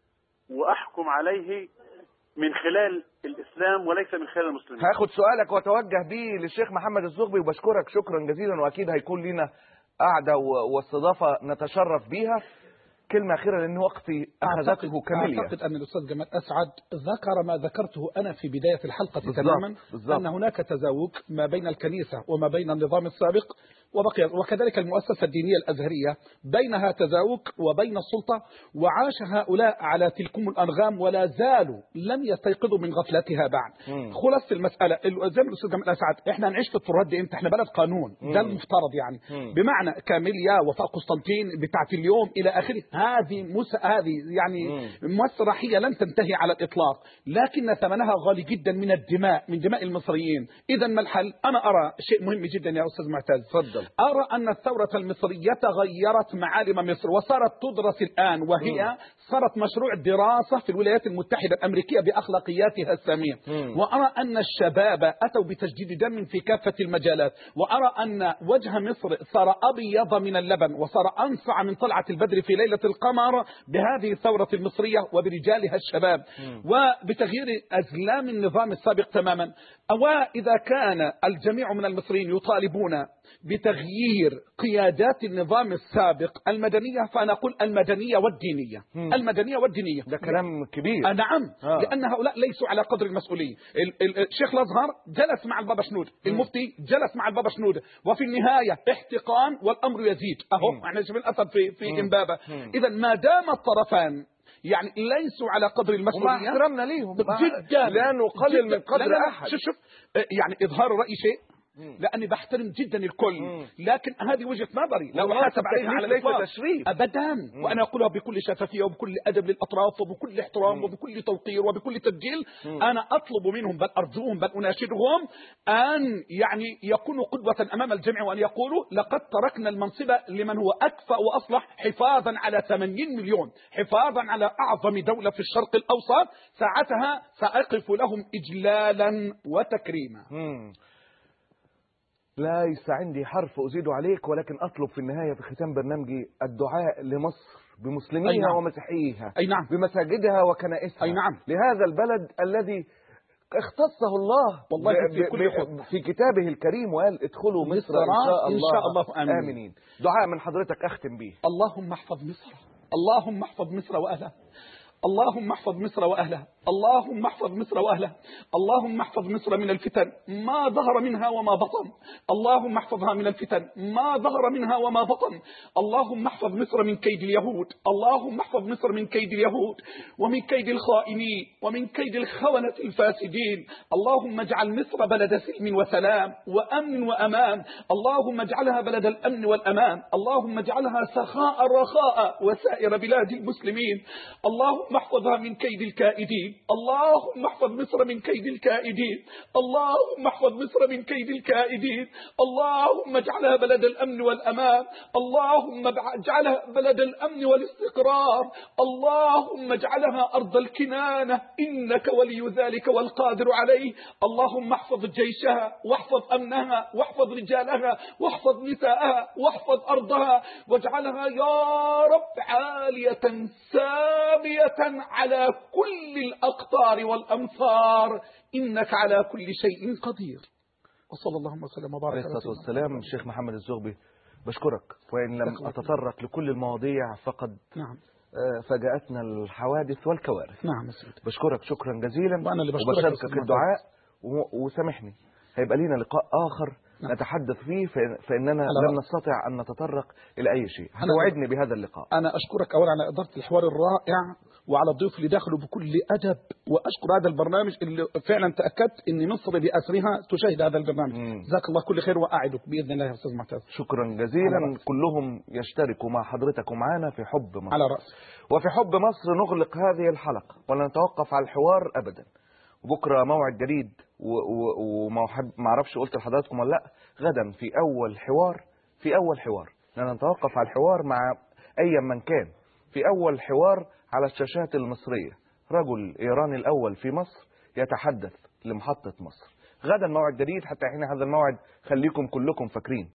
واحكم عليه من خلال الاسلام وليس من خلال المسلمين. هاخد سؤالك واتوجه بيه للشيخ محمد الزغبي وبشكرك شكرا جزيلا واكيد هيكون لنا قعده و- واستضافه نتشرف بيها كلمه اخيره لان وقتي اخذته كامليه أعتقد أن الأستاذ جمال أسعد ذكر ما ذكرته أنا في بداية الحلقة بالضبط، تماما بالضبط. أن هناك تزاوج ما بين الكنيسة وما بين النظام السابق وبقي وكذلك المؤسسة الدينية الأزهرية بينها تزاوج وبين السلطة وعاش هؤلاء على تلكم الأنغام ولا زالوا لم يستيقظوا من غفلتها بعد مم. خلاصة المسألة ال- زي ما الأستاذ جمال أسعد إحنا هنعيش في التراب دي إمتى إحنا بلد قانون ده المفترض يعني مم. بمعنى كاميليا وفاء قسطنطين بتاعت اليوم الى اخره هذه مس... هذه يعني مسرحيه لن تنتهي على الاطلاق لكن ثمنها غالي جدا من الدماء من دماء المصريين اذا ما الحل انا ارى شيء مهم جدا يا استاذ معتز اتفضل. ارى ان الثوره المصريه غيرت معالم مصر وصارت تدرس الان وهي صارت مشروع دراسه في الولايات المتحده الامريكيه باخلاقياتها الساميه مم. وارى ان الشباب اتوا بتجديد دم في كافه المجالات وارى ان وجه مصر صار ابيض من اللبن وصار انصع من طلعه البدر في ليله القمر بهذه الثوره المصريه وبرجالها الشباب وبتغيير ازلام النظام السابق تماما واذا كان الجميع من المصريين يطالبون بتغيير قيادات النظام السابق المدنيه فانا اقول المدنيه والدينيه مم. المدنيه والدينيه ده كلام كبير آه نعم آه. لأن هؤلاء ليسوا على قدر المسؤولية ال- ال- الشيخ الأزهر جلس مع البابا شنود المفتي جلس مع البابا شنود وفي النهاية احتقان والأمر يزيد أهو احنا شوف الأسد في في إمبابة إذا ما دام الطرفان يعني ليسوا على قدر ومع المسؤولية احترامنا ليهم جدا لا نقلل من جداً. قدر لا لا لا. احد شوف شوف آه، يعني إظهار الرأي شيء لاني بحترم جدا الكل مم. لكن هذه وجهه نظري لا والله احاسب عليها التكليف على ليس الاطلاق تشريف. ابدا وانا اقولها بكل شفافيه وبكل ادب للاطراف وبكل احترام وبكل توقير وبكل تسجيل انا اطلب منهم بل ارجوهم بل اناشدهم ان يعني يكونوا قدوه امام الجمع وان يقولوا لقد تركنا المنصب لمن هو اكفأ واصلح حفاظا على 80 مليون حفاظا على اعظم دوله في الشرق الاوسط ساعتها ساقف لهم اجلالا وتكريما مم. ليس عندي حرف أزيد عليك ولكن أطلب في النهاية في ختام برنامجي الدعاء لمصر أي بمسلميها نعم. ومسيحيها أي نعم. بمساجدها وكنائسها أي نعم. لهذا البلد الذي اختصه الله والله ب- في ب- كل ب- خطوة. في كتابه الكريم وقال ادخلوا مصر مصر إن شاء إن الله, شاء الله آمين. آمنين دعاء من حضرتك أختم به اللهم احفظ مصر اللهم احفظ مصر واهلها اللهم احفظ مصر واهلها اللهم احفظ مصر واهلها اللهم احفظ مصر من الفتن ما ظهر منها وما بطن اللهم احفظها من الفتن ما ظهر منها وما بطن اللهم احفظ مصر من كيد اليهود اللهم احفظ مصر من كيد اليهود ومن كيد الخائنين ومن كيد الخونة الفاسدين اللهم اجعل مصر بلد سلم وسلام وامن وامان اللهم اجعلها بلد الامن والامان اللهم اجعلها سخاء رخاء وسائر بلاد المسلمين اللهم احفظها من كيد الكائدين اللهم احفظ مصر من كيد الكائدين اللهم احفظ مصر من كيد الكائدين اللهم اجعلها بلد الامن والامان اللهم اجعلها بلد الامن والاستقرار اللهم اجعلها ارض الكنانه انك ولي ذلك والقادر عليه اللهم احفظ جيشها واحفظ امنها واحفظ رجالها واحفظ نساءها واحفظ ارضها واجعلها يا رب عاليه ساميه على كل الاقطار والامصار انك على كل شيء قدير وصلى اللهم وسلم وبارك عليه على الصلاة سيدنا والسلام الشيخ محمد الزغبي بشكرك وإن لم أتطرق لكل المواضيع فقد نعم آه، فاجأتنا الحوادث والكوارث نعم يا سيدي بشكرك شكرا جزيلا وأنا اللي بشكرك يا أستاذ وبشاركك معتز. الدعاء و- وسامحني هيبقى لينا لقاء آخر نعم. نتحدث فيه فإن- فإننا على لم رأس. نستطع أن نتطرق إلى أي شيء أنا- هتوعدني بهذا اللقاء أنا أشكرك أولا على إدارة الحوار الرائع وعلى الضيوف اللي دخلوا بكل أدب وأشكر هذا البرنامج اللي فعلا تأكدت أن مصر بأسرها تشاهد هذا البرنامج مم. جزاك الله كل خير وأعدك بإذن الله يا أستاذ معتز شكرا جزيلا على رأس. كلهم يشتركوا مع حضرتك ومعنا في حب مصر على رأس وفي حب مصر نغلق هذه الحلقة ولا نتوقف على الحوار أبدا وبكرة موعد جديد و- و- وما أحب- ما اعرفش قلت لحضراتكم ولا لا غدا في أول حوار في أول حوار لا نتوقف على الحوار مع أي من كان في أول حوار على الشاشات المصرية رجل إيراني الأول في مصر يتحدث لمحطة مصر غدا موعد جديد حتى حين هذا الموعد خليكم كلكم فاكرين